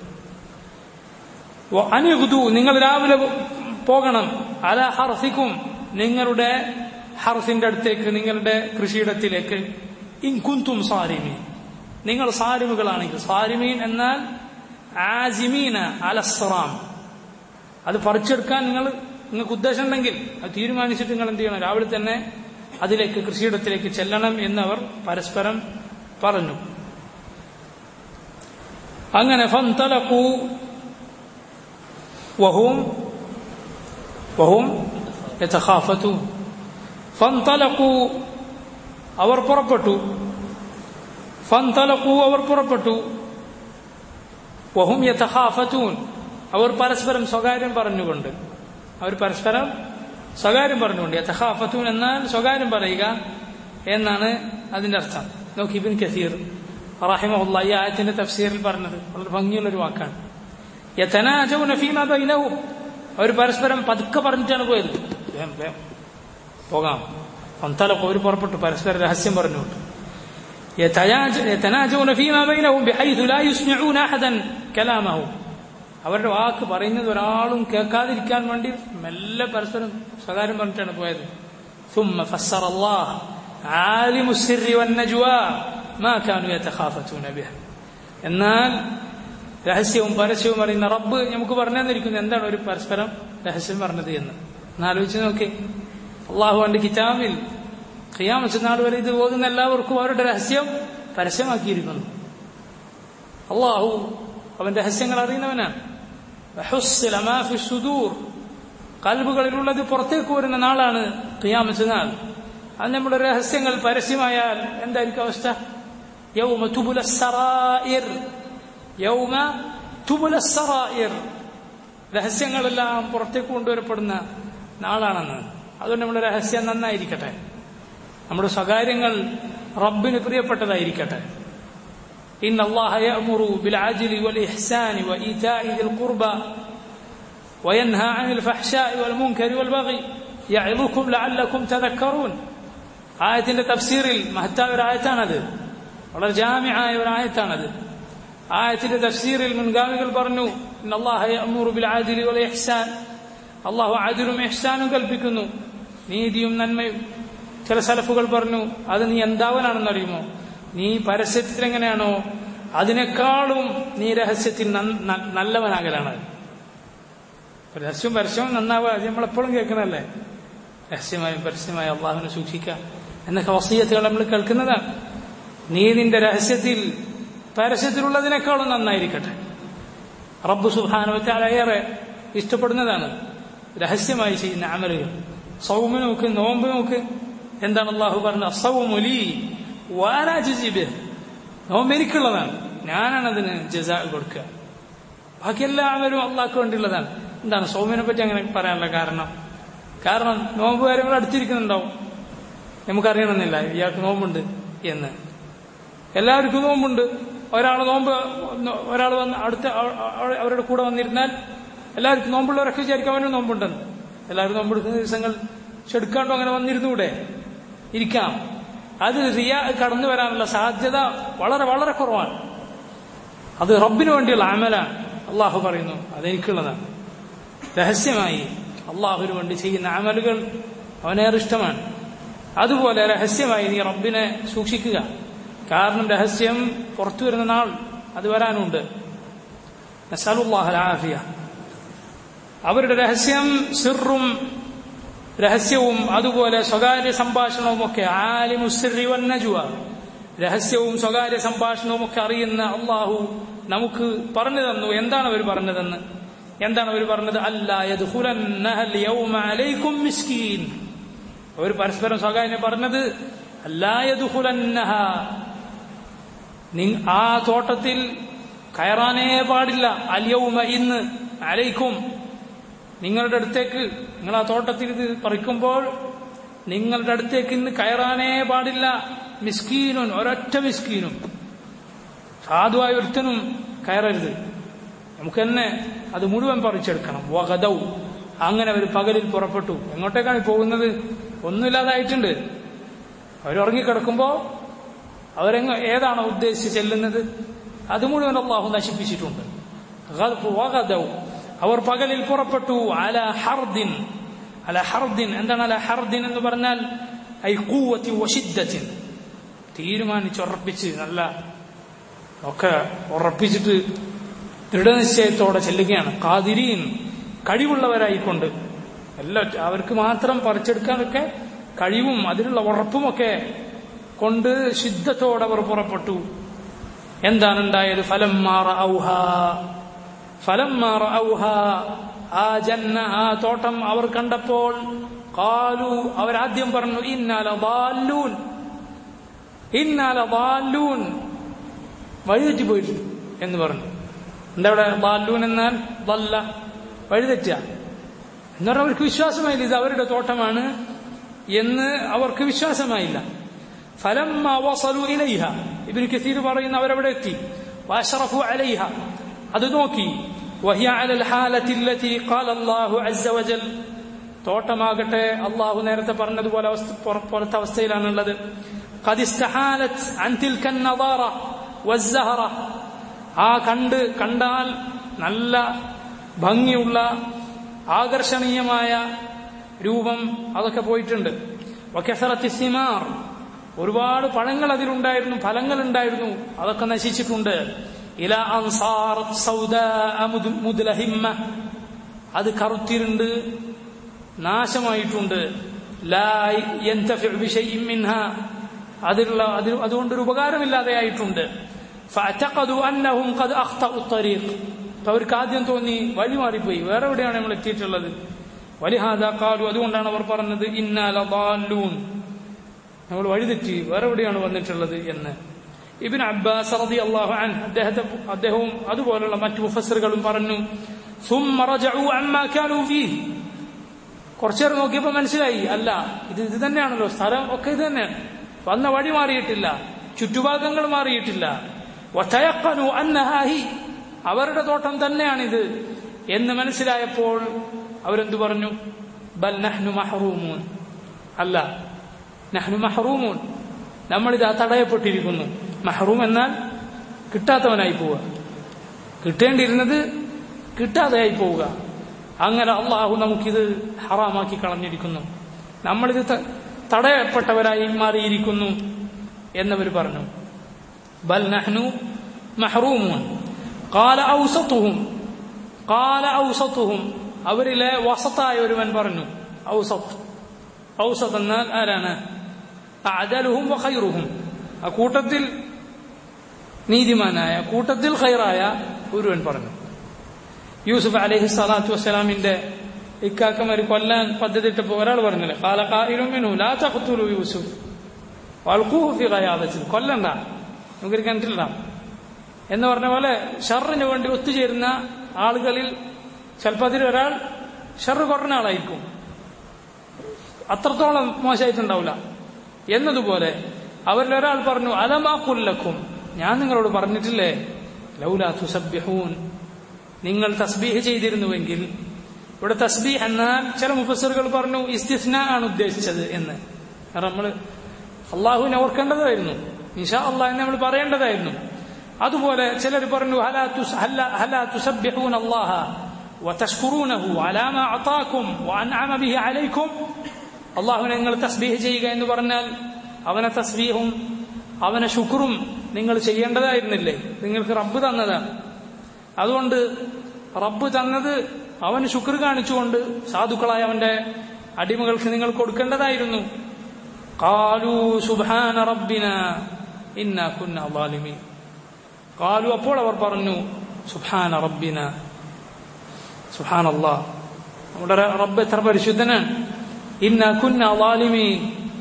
അനുഹുദു നിങ്ങൾ രാവിലെ പോകണം അല ഹർസിക്കും നിങ്ങളുടെ ഹർസിന്റെ അടുത്തേക്ക് നിങ്ങളുടെ കൃഷിയിടത്തിലേക്ക് ഇൻകുന്തും സാരിമീൻ നിങ്ങൾ സാരിമുകളാണെങ്കിൽ സാരിമീൻ എന്നാൽ ആസിമീന അലസ്റാം അത് പറിച്ചെടുക്കാൻ നിങ്ങൾ നിങ്ങൾക്ക് ഉദ്ദേശം ഉണ്ടെങ്കിൽ അത് തീരുമാനിച്ചിട്ട് നിങ്ങൾ എന്ത് ചെയ്യണം രാവിലെ തന്നെ അതിലേക്ക് കൃഷിയിടത്തിലേക്ക് ചെല്ലണം എന്നവർ പരസ്പരം പറഞ്ഞു അങ്ങനെ ഫന്തലക്കൂ വഹും വഹും യതഖാഫതു ഫന്തലക്കൂ അവർ പുറപ്പെട്ടു ഫന്തലക്കൂ അവർ പുറപ്പെട്ടു വഹും യതഖാഫതൂൻ അവർ പരസ്പരം സ്വകാര്യം പറഞ്ഞുകൊണ്ട് അവർ പരസ്പരം സ്വകാര്യം പറഞ്ഞുകൊണ്ട് യഥഹാഫത്തൂൻ എന്നാൽ സ്വകാര്യം പറയുക എന്നാണ് അതിന്റെ അർത്ഥം നോക്കി ഇബിൻ കസീർ റഹിമഹുല്ല ഈ ആയത്തിന്റെ തഫ്സീറിൽ പറഞ്ഞത് വളരെ ഭംഗിയുള്ളൊരു വാക്കാണ് യഥനാജവും നഫീമ ബൈനവും അവർ പരസ്പരം പതുക്കെ പറഞ്ഞിട്ടാണ് പോയത് വേം വേം പോകാം ഒന്തലൊക്കെ അവർ പുറപ്പെട്ടു പരസ്പരം രഹസ്യം പറഞ്ഞുകൊണ്ട് يتناجون فيما بينهم بحيث لا يسمعون أحدا كلامه അവരുടെ വാക്ക് പറയുന്നത് ഒരാളും കേൾക്കാതിരിക്കാൻ വേണ്ടി മെല്ലെ പരസ്പരം സ്വകാര്യം പറഞ്ഞിട്ടാണ് പോയത് ثم فسر الله عالم السر والنجوى ما كانوا يتخافتون به എന്നാൽ രഹസ്യവും പരസ്യവും അറിയുന്ന റബ്ബ് നമുക്ക് പറഞ്ഞു തന്നിരിക്കുന്നു എന്താണ് ഒരു പരസ്പരം രഹസ്യം പറഞ്ഞത് എന്ന് എന്നാലോചിച്ച് നോക്കി അള്ളാഹു അവന്റെ കിതാബിൽ ഖിയാമത്ത് നാൾ വരെ ഇത് ഓതുന്ന എല്ലാവർക്കും അവരുടെ രഹസ്യം പരസ്യമാക്കിയിരിക്കുന്നു അള്ളാഹു അവൻ രഹസ്യങ്ങൾ അറിയുന്നവനാണ് കൽബുകളിലുള്ളത് പുറത്തേക്ക് വരുന്ന നാളാണ് ഖിയാമത്ത് നാൾ അത് നമ്മുടെ രഹസ്യങ്ങൾ പരസ്യമായാൽ എന്തായിരിക്കും അവസ്ഥ യൗമ തുബുല സറായിർ രഹസ്യങ്ങളെല്ലാം പുറത്തേക്ക് കൊണ്ടുവരപ്പെടുന്ന നാളാണെന്ന് അതുകൊണ്ട് നമ്മുടെ രഹസ്യം നന്നായിരിക്കട്ടെ നമ്മുടെ സ്വകാര്യങ്ങൾ റബ്ബിന് പ്രിയപ്പെട്ടതായിരിക്കട്ടെ إن الله يأمر بالعدل والإحسان وإيتاء ذي القربى وينهى عن الفحشاء والمنكر والبغي يعظكم لعلكم تذكرون ആയത്തിന്റെ തഫ്സീറിൽ മഹത്തായ ഒരു ആയത്താണത് വളരെ ജാമ്യമായ ഒരു ആയത്താണത് ആയത്തിന്റെ തഫ്സീറിൽ മുൻഗാമികൾ പറഞ്ഞു അള്ളാഹു ആദിലും എഹ്സാനും കൽപ്പിക്കുന്നു നീതിയും നന്മയും ചില സലഫുകൾ പറഞ്ഞു അത് നീ എന്താവനാണെന്ന് അറിയുമോ നീ പരസ്യത്തിൽ എങ്ങനെയാണോ അതിനേക്കാളും നീ രഹസ്യത്തിൽ നല്ലവനാകലാണ് രഹസ്യവും പരസ്യവും നന്നാവുക അത് നമ്മളെപ്പോഴും കേൾക്കുന്നതല്ലേ രഹസ്യമായും പരസ്യമായും അള്ളാഹുവിനെ സൂക്ഷിക്കുക എന്നൊക്കെ വസീയത്തുകൾ നമ്മൾ കേൾക്കുന്നതാണ് നീ നിന്റെ രഹസ്യത്തിൽ പരസ്യത്തിലുള്ളതിനേക്കാളും നന്നായിരിക്കട്ടെ റബ്ബു സുഹാനുവറ്റാൽ ഏറെ ഇഷ്ടപ്പെടുന്നതാണ് രഹസ്യമായി ചെയ്യുന്ന അമലുകൾ സൗമ് നോക്ക് നോമ്പ് നോക്ക് എന്താണ് അള്ളാഹു പറഞ്ഞത് അസൗമുലി വാരാജിബ് നോമ്പ് എനിക്കുള്ളതാണ് ഞാനാണ് അതിന് ജസ കൊടുക്കുക ബാക്കി എല്ലാ അമലും അള്ളാഹ്ക്ക് വേണ്ടിയുള്ളതാണ് എന്താണ് സൗമിനെ പറ്റി അങ്ങനെ പറയാനുള്ള കാരണം കാരണം നോമ്പ് കാര്യങ്ങൾ അടുത്തിരിക്കുന്നുണ്ടാവും നമുക്കറിയണമെന്നില്ല ഇയാൾക്ക് നോമ്പുണ്ട് എന്ന് എല്ലാവർക്കും നോമ്പുണ്ട് ഒരാൾ നോമ്പ് ഒരാൾ വന്ന് അടുത്ത അവരുടെ കൂടെ വന്നിരുന്നാൽ എല്ലാവർക്കും നോമ്പുള്ളവരൊക്കെ വിചാരിക്കും അവന് നോമ്പുണ്ടെന്ന് എല്ലാവരും നോമ്പെടുക്കുന്ന ദിവസങ്ങൾ ചെടുക്കാണ്ടോ അങ്ങനെ വന്നിരുന്നൂടെ ഇരിക്കാം അത് റിയ കടന്നു വരാനുള്ള സാധ്യത വളരെ വളരെ കുറവാണ് അത് റബ്ബിന് വേണ്ടിയുള്ള അമലാണ് അള്ളാഹു പറയുന്നു അതെനിക്കുള്ളതാണ് രഹസ്യമായി അള്ളാഹുവിന് വേണ്ടി ചെയ്യുന്ന അമലുകൾ അവനേറെ ഇഷ്ടമാണ് അതുപോലെ രഹസ്യമായി നീ റബ്ബിനെ സൂക്ഷിക്കുക കാരണം രഹസ്യം പുറത്തു വരുന്ന നാൾ അത് വരാനുണ്ട് നസാലുല്ലാഹലാഫിയ അവരുടെ രഹസ്യം സിറും രഹസ്യവും അതുപോലെ സ്വകാര്യ സംഭാഷണവും ഒക്കെ ആലിമുസിറി വന്നജുവ രഹസ്യവും സ്വകാര്യ സംഭാഷണവും ഒക്കെ അറിയുന്ന അള്ളാഹു നമുക്ക് പറഞ്ഞു തന്നു എന്താണ് അവർ പറഞ്ഞതെന്ന് എന്താണ് അവർ പറഞ്ഞത് അല്ലായതുഹുലന്നഹൽക്കും മിസ്കീൻ അവർ പരസ്പരം സ്വകാര്യം പറഞ്ഞത് അല്ലായതുഹുലന്നഹ ആ തോട്ടത്തിൽ കയറാനേ പാടില്ല അല്യവുമ ഇന്ന് അലൈക്കും നിങ്ങളുടെ അടുത്തേക്ക് നിങ്ങൾ ആ തോട്ടത്തിൽ ഇത് പറിക്കുമ്പോൾ നിങ്ങളുടെ അടുത്തേക്ക് ഇന്ന് കയറാനേ പാടില്ല മിസ്കീനും ഒരൊറ്റ മിസ്കീനും സാധുവായ ഒരുത്തനും കയറരുത് നമുക്ക് തന്നെ അത് മുഴുവൻ പറിച്ചെടുക്കണം വകതൗ അങ്ങനെ അവർ പകലിൽ പുറപ്പെട്ടു എങ്ങോട്ടേക്കാണ് പോകുന്നത് ഒന്നുമില്ലാതായിട്ടുണ്ട് അവരുറങ്ങിക്കിടക്കുമ്പോ അവരെങ്ങ ഏതാണോ ഉദ്ദേശിച്ച് ചെല്ലുന്നത് അത് മുഴുവൻ അള്ളാഹു നശിപ്പിച്ചിട്ടുണ്ട് വകതൗ അവർ പകലിൽ പുറപ്പെട്ടു അല ഹർദിൻ അല ഹർദിൻ എന്താണ് അല ഹർദിൻ എന്ന് പറഞ്ഞാൽ ഐ കൂവത്തി വശിദ്ധത്തിൻ തീരുമാനിച്ചുറപ്പിച്ച് നല്ല ഒക്കെ ഉറപ്പിച്ചിട്ട് ദൃഢനിശ്ചയത്തോടെ ചെല്ലുകയാണ് കാതിരീൻ കഴിവുള്ളവരായിക്കൊണ്ട് എല്ലാ അവർക്ക് മാത്രം പറിച്ചെടുക്കാനൊക്കെ കഴിവും അതിനുള്ള ഉറപ്പുമൊക്കെ കൊണ്ട് ശുദ്ധത്തോടെ അവർ പുറപ്പെട്ടു എന്താണ് ഉണ്ടായത് ഫലം മാറ ഔഹ ഫലം മാറ ഔഹ ആ ജന്ന ആ തോട്ടം അവർ കണ്ടപ്പോൾ കാലു അവരാദ്യം പറഞ്ഞു ഇന്നാല ബാലൂൻ ഇന്നാല ബാലൂൻ വഴിതെറ്റി പോയിട്ടുണ്ട് എന്ന് പറഞ്ഞു എന്താ ഇവിടെ ബാലൂൻ എന്നാൽ വല്ല വഴിതെറ്റുക എന്ന് പറഞ്ഞാൽ അവർക്ക് വിശ്വാസമായില്ല ഇത് അവരുടെ തോട്ടമാണ് എന്ന് അവർക്ക് വിശ്വാസമായില്ല ഫലം വസലു ഇലൈഹ ഇബിന് കസീർ പറയുന്ന അവരവിടെ എത്തി വാഷറഫു അലൈഹ അത് നോക്കി وهي على الحالة التي قال الله عز وجل തോട്ടമാകട്ടെ അള്ളാഹു നേരത്തെ പറഞ്ഞതുപോലെ അവസ്ഥ പോലത്തെ അവസ്ഥയിലാണുള്ളത് قد استحالت عن تلك النضارة والزهرة ആ കണ്ട് കണ്ടാൽ നല്ല ഭംഗിയുള്ള ആകർഷണീയമായ രൂപം അതൊക്കെ പോയിട്ടുണ്ട് വക്കസറത്തി സിമാർ ഒരുപാട് പഴങ്ങൾ അതിലുണ്ടായിരുന്നു ഫലങ്ങൾ ഉണ്ടായിരുന്നു അതൊക്കെ നശിച്ചിട്ടുണ്ട് ഇല അൻസാർ മുദ്ലഹിമ്മ അത് കറുത്തിരുണ്ട് നാശമായിട്ടുണ്ട് അതിലുള്ള അതിൽ അതുകൊണ്ടൊരു ഉപകാരമില്ലാതെയായിട്ടുണ്ട് അവർക്ക് ആദ്യം തോന്നി വഴി മാറിപ്പോയി വേറെ എവിടെയാണ് നമ്മൾ എത്തിയിട്ടുള്ളത് വലിഹാദ കാലു അതുകൊണ്ടാണ് അവർ പറഞ്ഞത് ഇന്നാലൂൻ നമ്മൾ വഴിതെറ്റി വേറെ എവിടെയാണ് വന്നിട്ടുള്ളത് എന്ന് ഇബിൻ അബ്ബാസ് റതി അള്ളാഹു അൻ അദ്ദേഹത്തെ അദ്ദേഹവും അതുപോലുള്ള മറ്റു മുഫസറുകളും പറഞ്ഞു ثم رجعوا عما كانوا فيه കുറച്ചേരം നോക്കിയപ്പോൾ മനസ്സിലായി അല്ല ഇത് ഇത് തന്നെയാണല്ലോ സ്ഥലം ഒക്കെ ഇത് തന്നെയാണ് വന്ന വഴി മാറിയിട്ടില്ല ചുറ്റുഭാഗങ്ങൾ മാറിയിട്ടില്ല വതയഖനു അന്നഹാ ഹി അവരുടെ തോട്ടം തന്നെയാണിത് എന്ന് മനസ്സിലായപ്പോൾ അവരെന്തു പറഞ്ഞു ബൽ നഹ്നു മഹറൂമൂൻ അല്ല നഹ്നു മഹറൂമൂൻ നമ്മളിത് തടയപ്പെട്ടിരിക്കുന്നു മഹറൂം എന്നാൽ കിട്ടാത്തവനായി പോവുക കിട്ടേണ്ടിയിരുന്നത് കിട്ടാതെയായി പോവുക അങ്ങനെ അള്ളാഹു നമുക്കിത് ഹറാമാക്കി കളഞ്ഞിരിക്കുന്നു നമ്മളിത് തടയപ്പെട്ടവരായി മാറിയിരിക്കുന്നു എന്നവർ പറഞ്ഞു ബൽ നഹ്നു മഹറൂമൂൻ قال أوسطهم قال أوسطهم അവരിലെ വസത്തായ ഒരുവൻ പറഞ്ഞു ഔസത്ത് ഔസത്ത് എന്നാൽ ആരാണ് അദലുഹും വഖൈറുഹും ആ കൂട്ടത്തിൽ നീതിമാനായ കൂട്ടത്തിൽ ഖൈറായ ഒരുവൻ പറഞ്ഞു യൂസുഫ് അലൈഹി സ്വലാത്തു വസ്സലാമിന്റെ ഇക്കാക്കമാര് കൊല്ലാൻ പദ്ധതിയിട്ടപ്പോ ഒരാൾ പറഞ്ഞില്ലേ കാല കായിലുമിനു ലാ തഖ്തുലു യൂസുഫ് വൽഖൂഹു ഫി ഖയാദത്തിൽ കൊല്ലണ്ട നമുക്ക് കിണറ്റിലിടാം എന്ന് പറഞ്ഞ പോലെ ഷറിന് വേണ്ടി ഒത്തുചേരുന്ന ആളുകളിൽ ചിലപ്പോൾ അതിൽ ഒരാൾ ഷറ് കുറഞ്ഞ ആളായിരിക്കും അത്രത്തോളം മോശമായിട്ടുണ്ടാവില്ല എന്നതുപോലെ അവരിൽ ഒരാൾ പറഞ്ഞു അലമാക്കുല്ലക്കും ഞാൻ നിങ്ങളോട് പറഞ്ഞിട്ടില്ലേ ലൗലാ തുസബ്യഹൂൻ നിങ്ങൾ തസ്ബീഹ് ചെയ്തിരുന്നുവെങ്കിൽ ഇവിടെ തസ്ബീഹ് എന്നാൽ ചില മുഫസറുകൾ പറഞ്ഞു ഇസ്തിസ്ന ആണ് ഉദ്ദേശിച്ചത് എന്ന് കാരണം നമ്മൾ അള്ളാഹുവിനെ ഓർക്കേണ്ടതായിരുന്നു നിഷാ അള്ളാഹിനെ നമ്മൾ പറയേണ്ടതായിരുന്നു അതുപോലെ ചിലർ പറഞ്ഞു ഹലാ തുസബ്യഹൂൻ അള്ളാഹ وتشكرونه على ما أعطاكم وأنعم به عليكم അള്ളാഹുവിനെ നിങ്ങൾ തസ്ബീഹ് ചെയ്യുക എന്ന് പറഞ്ഞാൽ അവനെ തസ്ബീഹും അവനെ ശുക്രും നിങ്ങൾ ചെയ്യേണ്ടതായിരുന്നില്ലേ നിങ്ങൾക്ക് റബ്ബ് തന്നതാണ് അതുകൊണ്ട് റബ്ബ് തന്നത് അവന് ശുക്ർ കാണിച്ചുകൊണ്ട് സാധുക്കളായ അവന്റെ അടിമകൾക്ക് നിങ്ങൾ കൊടുക്കേണ്ടതായിരുന്നു കാലു സുബാന റബ്ബിന ഇന്ന കുന്ന വാലിമി കാലു അപ്പോൾ അവർ പറഞ്ഞു സുബാന റബ്ബിന സുഹാൻ അള്ളാഹ് നമ്മുടെ റബ്ബ് എത്ര പരിശുദ്ധനാണ് ഇന്ന കുന്ന വാലിമീൻ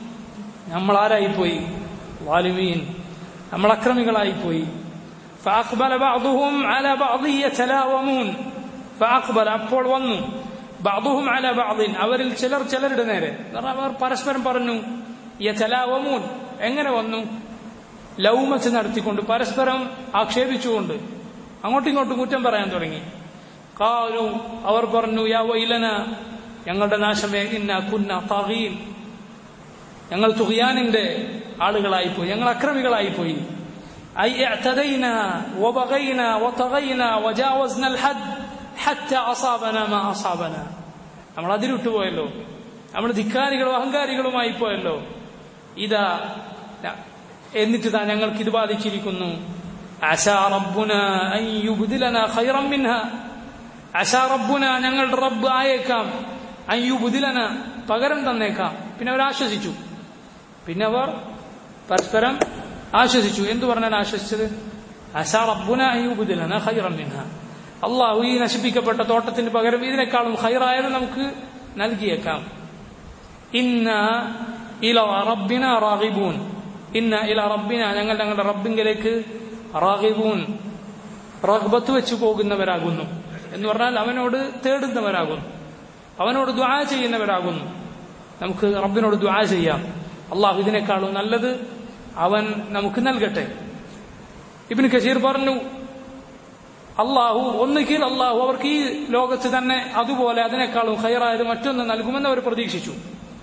നമ്മൾ ആരായിപ്പോയി വാലിമീൻ നമ്മൾ അക്രമികളായിപ്പോയി فأقبل بعضهم على بعض يتلاومون فأقبل അപ്പോൾ വന്നു بعضهم على بعض അവരിൽ ചിലർ ചിലരുടെ നേരെ അവർ പരസ്പരം പറഞ്ഞു യതലാവമൂൻ എങ്ങനെ വന്നു ലൗമച്ച് നടത്തിക്കൊണ്ട് പരസ്പരം ആക്ഷേപിച്ചുകൊണ്ട് അങ്ങോട്ടും ഇങ്ങോട്ടും കുറ്റം പറയാൻ തുടങ്ങി കാലു അവർ പറഞ്ഞു യാ വൈലന ഞങ്ങളുടെ നാശമേ ഇന്ന കുന്ന തകീൻ ഞങ്ങൾ തുഹിയാനിന്റെ ആളുകളായിപ്പോയി ഞങ്ങൾ അക്രമികളായിപ്പോയി أي اعتدينا وبغينا وطغينا وجاوزنا الحد حتى أصابنا ما أصابنا നമ്മൾ അതിരുട്ടു പോയല്ലോ നമ്മൾ ധിക്കാരികളും അഹങ്കാരികളുമായി പോയല്ലോ ഇതാ എന്നിട്ട് താ ഞങ്ങൾക്ക് ഇത് ബാധിച്ചിരിക്കുന്നു അശാ റബ്ബുന അൻ യുബ്ദിലന ഖൈറൻ മിൻഹ അശാ റബ്ബുന ഞങ്ങളുടെ റബ്ബ് ആയേക്കാം അൻ യുബ്ദിലന പകരം തന്നേക്കാം പിന്നെ അവർ ആശ്വസിച്ചു പിന്നെ അവർ പരസ്പരം ആശ്വസിച്ചു എന്തു പറഞ്ഞാൽ ആശ്വസിച്ചത് അശാ റബ്ബുന അൻ യുബ്ദിലന ഖൈറൻ മിൻഹ അള്ളാഹു ഈ നശിപ്പിക്കപ്പെട്ട തോട്ടത്തിന് പകരം ഇതിനേക്കാളും ഹൈറായത് നമുക്ക് നൽകിയേക്കാം ഇന്ന ഇല റബ്ബിന റാഗിബൂൻ ഇന്ന ഇല റബ്ബിന ഞങ്ങൾ ഞങ്ങളുടെ റബ്ബിങ്കിലേക്ക് റാഗിബൂൻ റഗ്ബത്ത് വെച്ച് പോകുന്നവരാകുന്നു എന്ന് പറഞ്ഞാൽ അവനോട് തേടുന്നവരാകുന്നു അവനോട് ദ്വാ ചെയ്യുന്നവരാകുന്നു നമുക്ക് റബ്ബിനോട് ദ്വാ ചെയ്യാം അള്ളാഹു ഇതിനേക്കാളും നല്ലത് അവൻ നമുക്ക് നൽകട്ടെ ഇബിന് കസീർ പറഞ്ഞു അള്ളാഹു ഒന്നുകിൽ അള്ളാഹു അവർക്ക് ഈ ലോകത്ത് തന്നെ അതുപോലെ അതിനേക്കാളും ഹൈറായത് മറ്റൊന്ന് നൽകുമെന്ന് അവർ പ്രതീക്ഷിച്ചു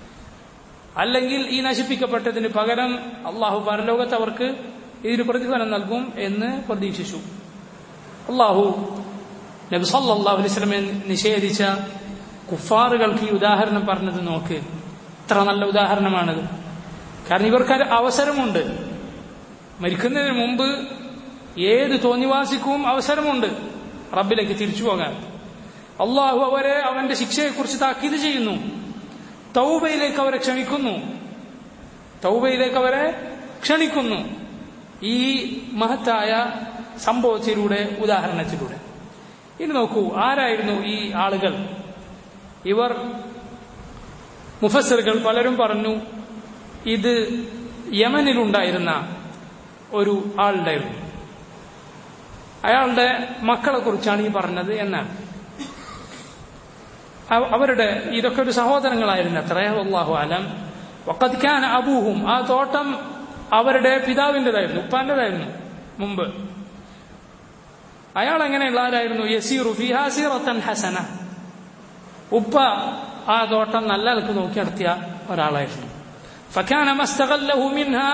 അല്ലെങ്കിൽ ഈ നശിപ്പിക്കപ്പെട്ടതിന് പകരം അള്ളാഹു പരലോകത്ത് അവർക്ക് ഇതിന് പ്രതിഫലം നൽകും എന്ന് പ്രതീക്ഷിച്ചു അള്ളാഹു നബി സല്ലല്ലാഹു അലൈഹി വസല്ലമയെ നിഷേധിച്ച കുഫാറുകൾക്ക് ഈ ഉദാഹരണം പറഞ്ഞത് നോക്ക് ഇത്ര നല്ല ഉദാഹരണമാണത് കാരണം ഇവർക്ക് അവസരമുണ്ട് മരിക്കുന്നതിന് മുമ്പ് ഏത് തോന്നിവാസിക്കും അവസരമുണ്ട് റബ്ബിലേക്ക് തിരിച്ചു പോകാൻ അള്ളാഹു അവരെ അവന്റെ ശിക്ഷയെക്കുറിച്ച് താക്കീത് ചെയ്യുന്നു തൗബയിലേക്ക് അവരെ ക്ഷണിക്കുന്നു തൗബയിലേക്ക് അവരെ ക്ഷണിക്കുന്നു ഈ മഹത്തായ സംഭവത്തിലൂടെ ഉദാഹരണത്തിലൂടെ ഇനി നോക്കൂ ആരായിരുന്നു ഈ ആളുകൾ ഇവർ മുഫസറുകൾ പലരും പറഞ്ഞു ഇത് യമനിലുണ്ടായിരുന്ന ഒരു ആളുണ്ടായിരുന്നു അയാളുടെ മക്കളെ കുറിച്ചാണ് ഈ പറഞ്ഞത് എന്നാണ് അവ- അവരുടെ ഇതൊക്കെ ഒരു സഹോദരങ്ങളായിരുന്നു അത്ര അള്ളാഹു അലം വക്കത്ക്കാൻ അബൂഹും ആ തോട്ടം അവരുടെ പിതാവിൻ്റെതായിരുന്നു ഉപ്പാന്റേതായിരുന്നു മുമ്പ് അയാൾ എങ്ങനെയുള്ള ആരായിരുന്നു യസീറു ഫിഹാ സീറത്തൻ ഹസന ഉപ്പ ആ തോട്ടം നല്ല നിലക്ക് നോക്കി നടത്തിയ ഒരാളായിരുന്നു فكان ما استغله منها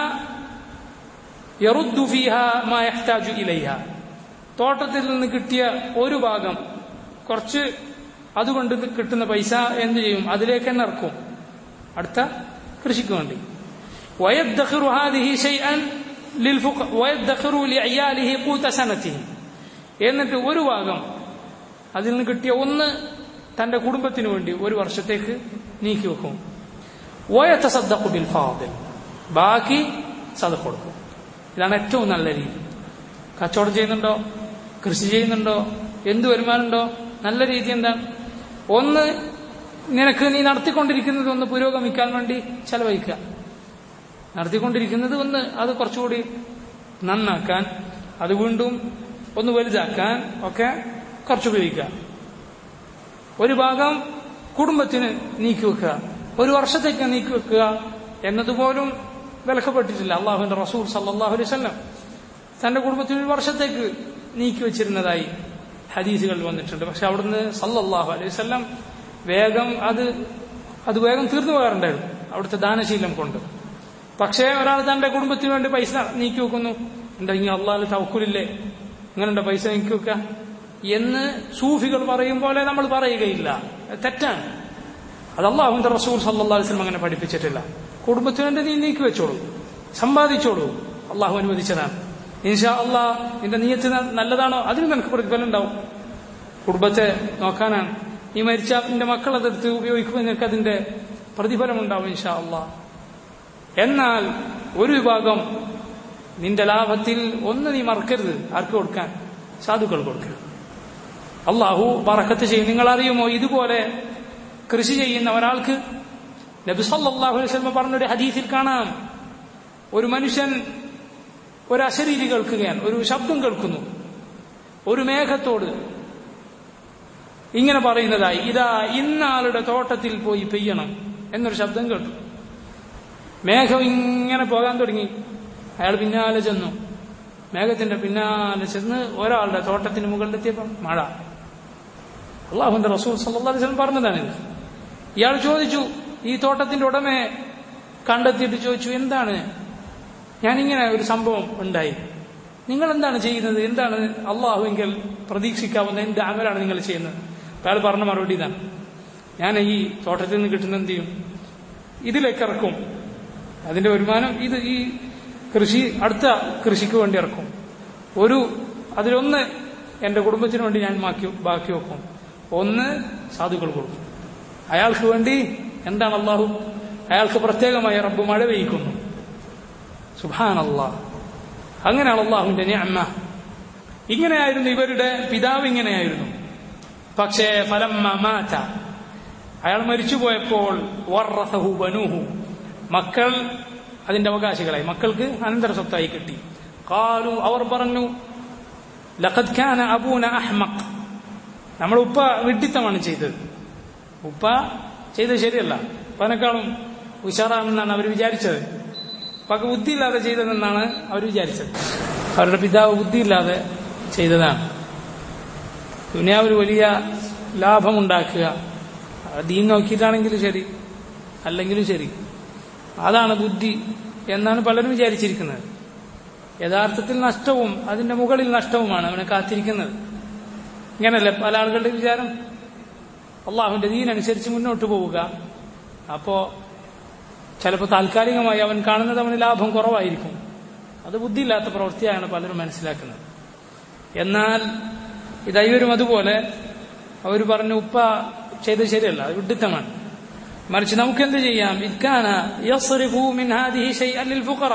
يرد فيها ما يحتاج إليها തോട്ടത്തിൽ നിന്ന് കിട്ടിയ ഒരു ഭാഗം കുറച്ച് അതുകൊണ്ട് കിട്ടുന്ന പൈസ എന്ത് ചെയ്യും അതിലേക്ക് തന്നെ ഇറക്കും അടുത്ത കൃഷിക്ക് വേണ്ടി ويدخر هذه شيئا للفق- ويدخر لعياله قوت سنتهم എന്നിട്ട് ഒരു ഭാഗം അതിൽ നിന്ന് കിട്ടിയ ഒന്ന് തന്റെ കുടുംബത്തിന് വേണ്ടി ഒരു വർഷത്തേക്ക് നീക്കി വെക്കും വയത്തസദ്ദഖു ബിൽ ഫാദിൽ ബാക്കി സദഖ കൊടുക്കും ഇതാണ് ഏറ്റവും നല്ല രീതി കച്ചവടം ചെയ്യുന്നുണ്ടോ കൃഷി ചെയ്യുന്നുണ്ടോ എന്ത് വരുമാനമുണ്ടോ നല്ല രീതി എന്താണ് ഒന്ന് നിനക്ക് നീ നടത്തിക്കൊണ്ടിരിക്കുന്നത് ഒന്ന് പുരോഗമിക്കാൻ വേണ്ടി ചെലവഴിക്കുക നടത്തിക്കൊണ്ടിരിക്കുന്നത് ഒന്ന് അത് കുറച്ചുകൂടി നന്നാക്കാൻ അത് വീണ്ടും ഒന്ന് വലുതാക്കാൻ ഒക്കെ കുറച്ച് ഉപയോഗിക്കുക ഒരു ഭാഗം കുടുംബത്തിന് നീക്കി വെക്കുക ഒരു വർഷത്തേക്ക് നീക്കി വെക്കുക എന്നതുപോലും വിലക്കപ്പെട്ടിട്ടില്ല അള്ളാഹുവിന്റെ റസൂൽ സല്ലാഹു അലൈഹി വസല്ലം തന്റെ കുടുംബത്തിന് ഒരു വർഷത്തേക്ക് നീക്കി വെച്ചിരുന്നതായി ഹദീസുകൾ വന്നിട്ടുണ്ട് പക്ഷെ അവിടുന്ന് സല്ലല്ലാഹു അലൈഹി വസല്ലം വേഗം അത് അത് വേഗം തീർന്നു പോകാറുണ്ടായിരുന്നു അവിടുത്തെ ദാനശീലം കൊണ്ട് പക്ഷേ ഒരാൾ തന്റെ കുടുംബത്തിന് വേണ്ടി പൈസ നീക്കി വെക്കുന്നു എന്താ ഇങ്ങനെ അള്ളാഹ് തവക്കുലില്ലേ ഇങ്ങനെ പൈസ നീക്കി വെക്കുക എന്ന് സൂഫികൾ പറയും പോലെ നമ്മൾ പറയുകയില്ല അത് തെറ്റാണ് അത് അള്ളാഹുന്റെ റസൂൽ സല്ലാ വസ്ലം അങ്ങനെ പഠിപ്പിച്ചിട്ടില്ല കുടുംബത്തിന് വേണ്ടി നീ നീക്കി വെച്ചോളൂ സമ്പാദിച്ചോളൂ അള്ളാഹു അനുവദിച്ചതാണ് ഇൻഷാ അള്ളാഹ് നിന്റെ നീയത്ത് ന- നല്ലതാണോ അതിന് നിനക്ക് പ്രതിഫലം ഉണ്ടാവും കുടുംബത്തെ നോക്കാനാണ് നീ മരിച്ച നിന്റെ മക്കൾ അതെടുത്ത് ഉപയോഗിക്കുമ്പോൾ നിനക്ക് അതിന്റെ പ്രതിഫലം ഉണ്ടാവും ഇൻഷാ അള്ളാഹ് എന്നാൽ ഒരു വിഭാഗം നിന്റെ ലാഭത്തിൽ ഒന്ന് നീ മറക്കരുത് ആർക്ക് കൊടുക്കാൻ സാധുക്കൾ കൊടുക്കണം അള്ളാഹു പറക്കത്ത് ചെയ്യും നിങ്ങൾ അറിയുമോ ഇതുപോലെ കൃഷി ചെയ്യുന്ന ഒരാൾക്ക് നബി സല്ലല്ലാഹു അലൈഹി വസല്ലം പറഞ്ഞൊരു ഹദീസിൽ കാണാം ഒരു മനുഷ്യൻ ഒരു അശരീരി കേൾക്കുകയാണ് ഒരു ശബ്ദം കേൾക്കുന്നു ഒരു മേഘത്തോട് ഇങ്ങനെ പറയുന്നതായി ഇതാ ഇന്നാളുടെ തോട്ടത്തിൽ പോയി പെയ്യണം എന്നൊരു ശബ്ദം കേട്ടു മേഘം ഇങ്ങനെ പോകാൻ തുടങ്ങി അയാൾ പിന്നാലെ ചെന്നു മേഘത്തിന്റെ പിന്നാലെ ചെന്ന് ഒരാളുടെ തോട്ടത്തിന് മുകളിലെത്തിയപ്പോൾ മഴ അള്ളാഹുന്റെ റസൂൽ സല്ലല്ലാഹു അലൈഹി വസല്ലം പറഞ്ഞതാണിത് ഇയാൾ ചോദിച്ചു ഈ തോട്ടത്തിന്റെ ഉടമയെ കണ്ടെത്തിയിട്ട് ചോദിച്ചു എന്താണ് ഞാനിങ്ങനെ ഒരു സംഭവം ഉണ്ടായി നിങ്ങൾ എന്താണ് ചെയ്യുന്നത് എന്താണ് അള്ളാഹുവെങ്കിൽ പ്രതീക്ഷിക്കാവുന്ന എന്ത് അമലാണ് നിങ്ങൾ ചെയ്യുന്നത് അപ്പൊ അയാൾ പറഞ്ഞ മറുപടി ഇതാണ് ഞാൻ ഈ തോട്ടത്തിൽ നിന്ന് കിട്ടുന്ന എന്ത് ചെയ്യും ഇതിലേക്ക് ഇറക്കും അതിന്റെ വരുമാനം ഇത് ഈ കൃഷി അടുത്ത കൃഷിക്ക് വേണ്ടി ഇറക്കും ഒരു അതിലൊന്ന് എന്റെ കുടുംബത്തിന് വേണ്ടി ഞാൻ ബാക്കി ബാക്കി വെക്കും ഒന്ന് സാധുക്കൾ കൊടുക്കും അയാൾക്ക് വേണ്ടി എന്താണ് അള്ളാഹു അയാൾക്ക് പ്രത്യേകമായി റബ്ബ് മഴ പെയ്യിക്കുന്നു സുഹാൻ അള്ളാഹ് അങ്ങനെയാണ് അള്ളാഹുവിന്റെ നിഅമ്മ ഇങ്ങനെയായിരുന്നു ഇവരുടെ പിതാവ് ഇങ്ങനെയായിരുന്നു പക്ഷേ ഫലം മാറ്റ അയാൾ മരിച്ചുപോയപ്പോൾ വറസഹു ബനൂഹു മക്കൾ അതിന്റെ അവകാശികളായി മക്കൾക്ക് അനന്തര സ്വത്തായി കിട്ടി കാലു അവർ പറഞ്ഞു ലഖദ് കാന അബൂന അഹ്മഖ് നമ്മൾ ഉപ്പ വിഡിത്തമാണ് ചെയ്തത് ഉപ്പ ചെയ്തത് ശരിയല്ല ഉപ്പനേക്കാളും ഉഷാറാണെന്നാണ് അവർ വിചാരിച്ചത് ഉപ്പക്ക് ബുദ്ധിയില്ലാതെ ചെയ്തതെന്നാണ് അവർ വിചാരിച്ചത് അവരുടെ പിതാവ് ബുദ്ധിയില്ലാതെ ചെയ്തതാണ് ദുനിയാവിൽ വലിയ ലാഭമുണ്ടാക്കുക ദീൻ നോക്കിയിട്ടാണെങ്കിലും ശരി അല്ലെങ്കിലും ശരി അതാണ് ബുദ്ധി എന്നാണ് പലരും വിചാരിച്ചിരിക്കുന്നത് യഥാർത്ഥത്തിൽ നഷ്ടവും അതിന്റെ മുകളിൽ നഷ്ടവുമാണ് അവനെ കാത്തിരിക്കുന്നത് ഇങ്ങനല്ലേ പല ആളുകളുടെ വിചാരം അള്ളാഹുവിന്റെ ദീനനുസരിച്ച് മുന്നോട്ട് പോവുക അപ്പോ ചിലപ്പോൾ താൽക്കാലികമായി അവൻ കാണുന്നത് അവന് ലാഭം കുറവായിരിക്കും അത് ബുദ്ധിയില്ലാത്ത പ്രവൃത്തിയാണ് പലരും മനസ്സിലാക്കുന്നത് എന്നാൽ ഇതൈവരും അതുപോലെ അവർ പറഞ്ഞു ഉപ്പ ചെയ്തത് ശരിയല്ല അത് വിഡിത്തമാണ് മറിച്ച് നമുക്ക് എന്ത് ചെയ്യാം ഇക്കാന യസ്റിഫു മിൻ ഹാദിഹി ശൈഅൻ ലിൽ ഫുഖറ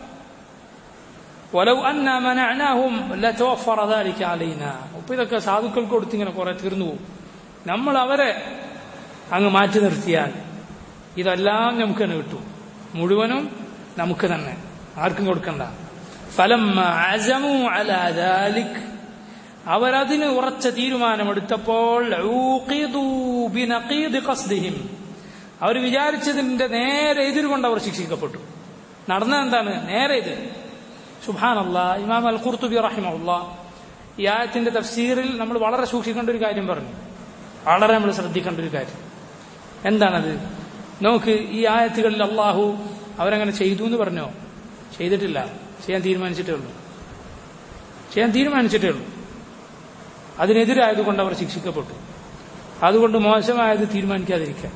ولو أنا منعناهم لتوفر ذلك علينا ഉപ്പ ഇതൊക്കെ സാധുക്കൾക്ക് കൊടുത്ത് ഇങ്ങനെ കുറെ തീർന്നു പോകും നമ്മൾ അവരെ അങ്ങ് മാറ്റി നിർത്തിയാൽ ഇതെല്ലാം നമുക്ക് തന്നെ കിട്ടും മുഴുവനും നമുക്ക് തന്നെ ആർക്കും കൊടുക്കണ്ട ഫലമ്മ അസമു അലാ ദാലിക് അവരതിന് ഉറച്ച തീരുമാനമെടുത്തപ്പോൾ ഊഖിദൂ ബിനഖീദി ഖസ്ദിഹിം അവർ വിചാരിച്ചതിന്റെ നേരെ എതിരുകൊണ്ട് അവർ ശിക്ഷിക്കപ്പെട്ടു നടന്നത് എന്താണ് നേരെ ഇത് സുബാനല്ല ഇമാം അൽ ഖുർത്തുബി റഹിമുള്ള ഈ ആയത്തിന്റെ തഫ്സീറിൽ നമ്മൾ വളരെ സൂക്ഷിക്കേണ്ട ഒരു കാര്യം പറഞ്ഞു വളരെ നമ്മൾ ശ്രദ്ധിക്കേണ്ട ഒരു കാര്യം എന്താണത് നോക്ക് ഈ ആയത്തുകളിൽ അള്ളാഹു അവരങ്ങനെ ചെയ്തു എന്ന് പറഞ്ഞോ ചെയ്തിട്ടില്ല ചെയ്യാൻ തീരുമാനിച്ചിട്ടേ ഉള്ളൂ ചെയ്യാൻ തീരുമാനിച്ചിട്ടേ ഉള്ളൂ അതിനെതിരായതുകൊണ്ട് അവർ ശിക്ഷിക്കപ്പെട്ടു അതുകൊണ്ട് മോശമായത് തീരുമാനിക്കാതിരിക്കാൻ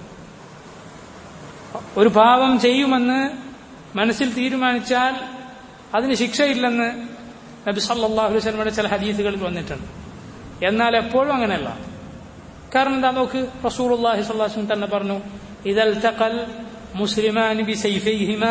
ഒരു പാപം ചെയ്യുമെന്ന് മനസ്സിൽ തീരുമാനിച്ചാൽ അതിന് ശിക്ഷയില്ലെന്ന് നബി സല്ലല്ലാഹു അലൈഹി വസല്ലമയുടെ ചില ഹദീസുകളിൽ വന്നിട്ടുണ്ട് എന്നാൽ എപ്പോഴും അങ്ങനെയല്ല കാരണം എന്താ നോക്ക് റസൂലുള്ളാഹി സ്വല്ലല്ലാഹു അലൈഹി വസല്ലം തന്നെ പറഞ്ഞു ഇദൽ തഖൽ മുസ്ലിമാൻ ബിസൈഫൈഹിമാ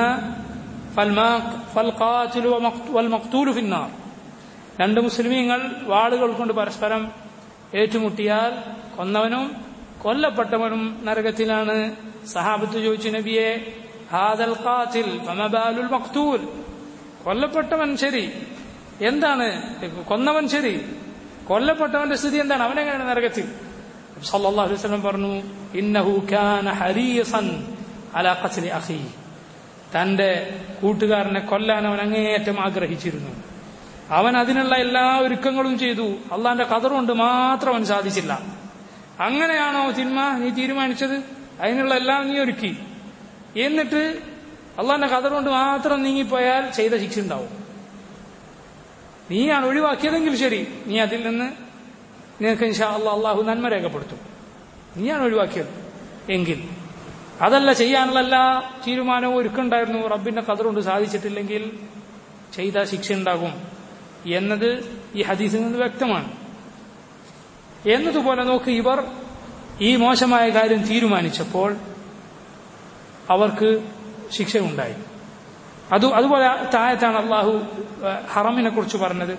ഫൽഖാതിലു വൽമഖ്തൂലു ഫിന്നാർ രണ്ട് മുസ്ലിമീങ്ങൾ വാളുകൾ കൊണ്ട് പരസ്പരം ഏറ്റുമുട്ടിയാൽ കൊന്നവനും കൊല്ലപ്പെട്ടവനും നരകത്തിലാണ് സഹാബത്ത് ചോദിച്ചു നബിയെ ഹാദൽ ഖാതിൽ ഫമബാലുൽ മഖ്തൂൽ കൊല്ലപ്പെട്ടവൻ ശരി എന്താണ് കൊന്നവൻ ശരി കൊല്ലപ്പെട്ടവന്റെ സ്ഥിതി എന്താണ് അവനെങ്ങനെയാണ് നരകത്തിൽ സല്ലല്ലാഹു അലൈഹി വസല്ലം പറഞ്ഞു ഇന്നഹു കാന ഹരീസൻ അലാ ഖത്ലി അഖീ തന്റെ കൂട്ടുകാരനെ കൊല്ലാൻ അവൻ അങ്ങേയറ്റം ആഗ്രഹിച്ചിരുന്നു അവൻ അതിനുള്ള എല്ലാ ഒരുക്കങ്ങളും ചെയ്തു അള്ളാന്റെ കതറുകൊണ്ട് മാത്രം അവൻ സാധിച്ചില്ല അങ്ങനെയാണോ തിന്മ നീ തീരുമാനിച്ചത് അതിനുള്ള എല്ലാം നീ ഒരുക്കി എന്നിട്ട് അള്ളാന്റെ കതറുകൊണ്ട് മാത്രം നീങ്ങിപ്പോയാൽ ചെയ്ത ശിക്ഷ ഉണ്ടാവും നീയാണ് ഒഴിവാക്കിയതെങ്കിൽ ശരി നീ അതിൽ നിന്ന് നിനക്ക് ഇൻഷാ അള്ളാഹ് അള്ളാഹു നന്മ രേഖപ്പെടുത്തും നീയാണ് ഒഴിവാക്കിയത് എങ്കിൽ അതല്ല ചെയ്യാനുള്ള എല്ലാ തീരുമാനവും ഒരുക്കുണ്ടായിരുന്നു റബ്ബിന്റെ കതറുകൊണ്ട് സാധിച്ചിട്ടില്ലെങ്കിൽ ചെയ്ത ശിക്ഷ ഉണ്ടാകും എന്നത് ഈ ഹദീസിൽ നിന്ന് വ്യക്തമാണ് എന്നതുപോലെ നോക്ക് ഇവർ ഈ മോശമായ കാര്യം തീരുമാനിച്ചപ്പോൾ അവർക്ക് ശിക്ഷയുണ്ടായി അത് അതുപോലെ താഴത്താണ് അള്ളാഹു ഹറമിനെ കുറിച്ച് പറഞ്ഞത്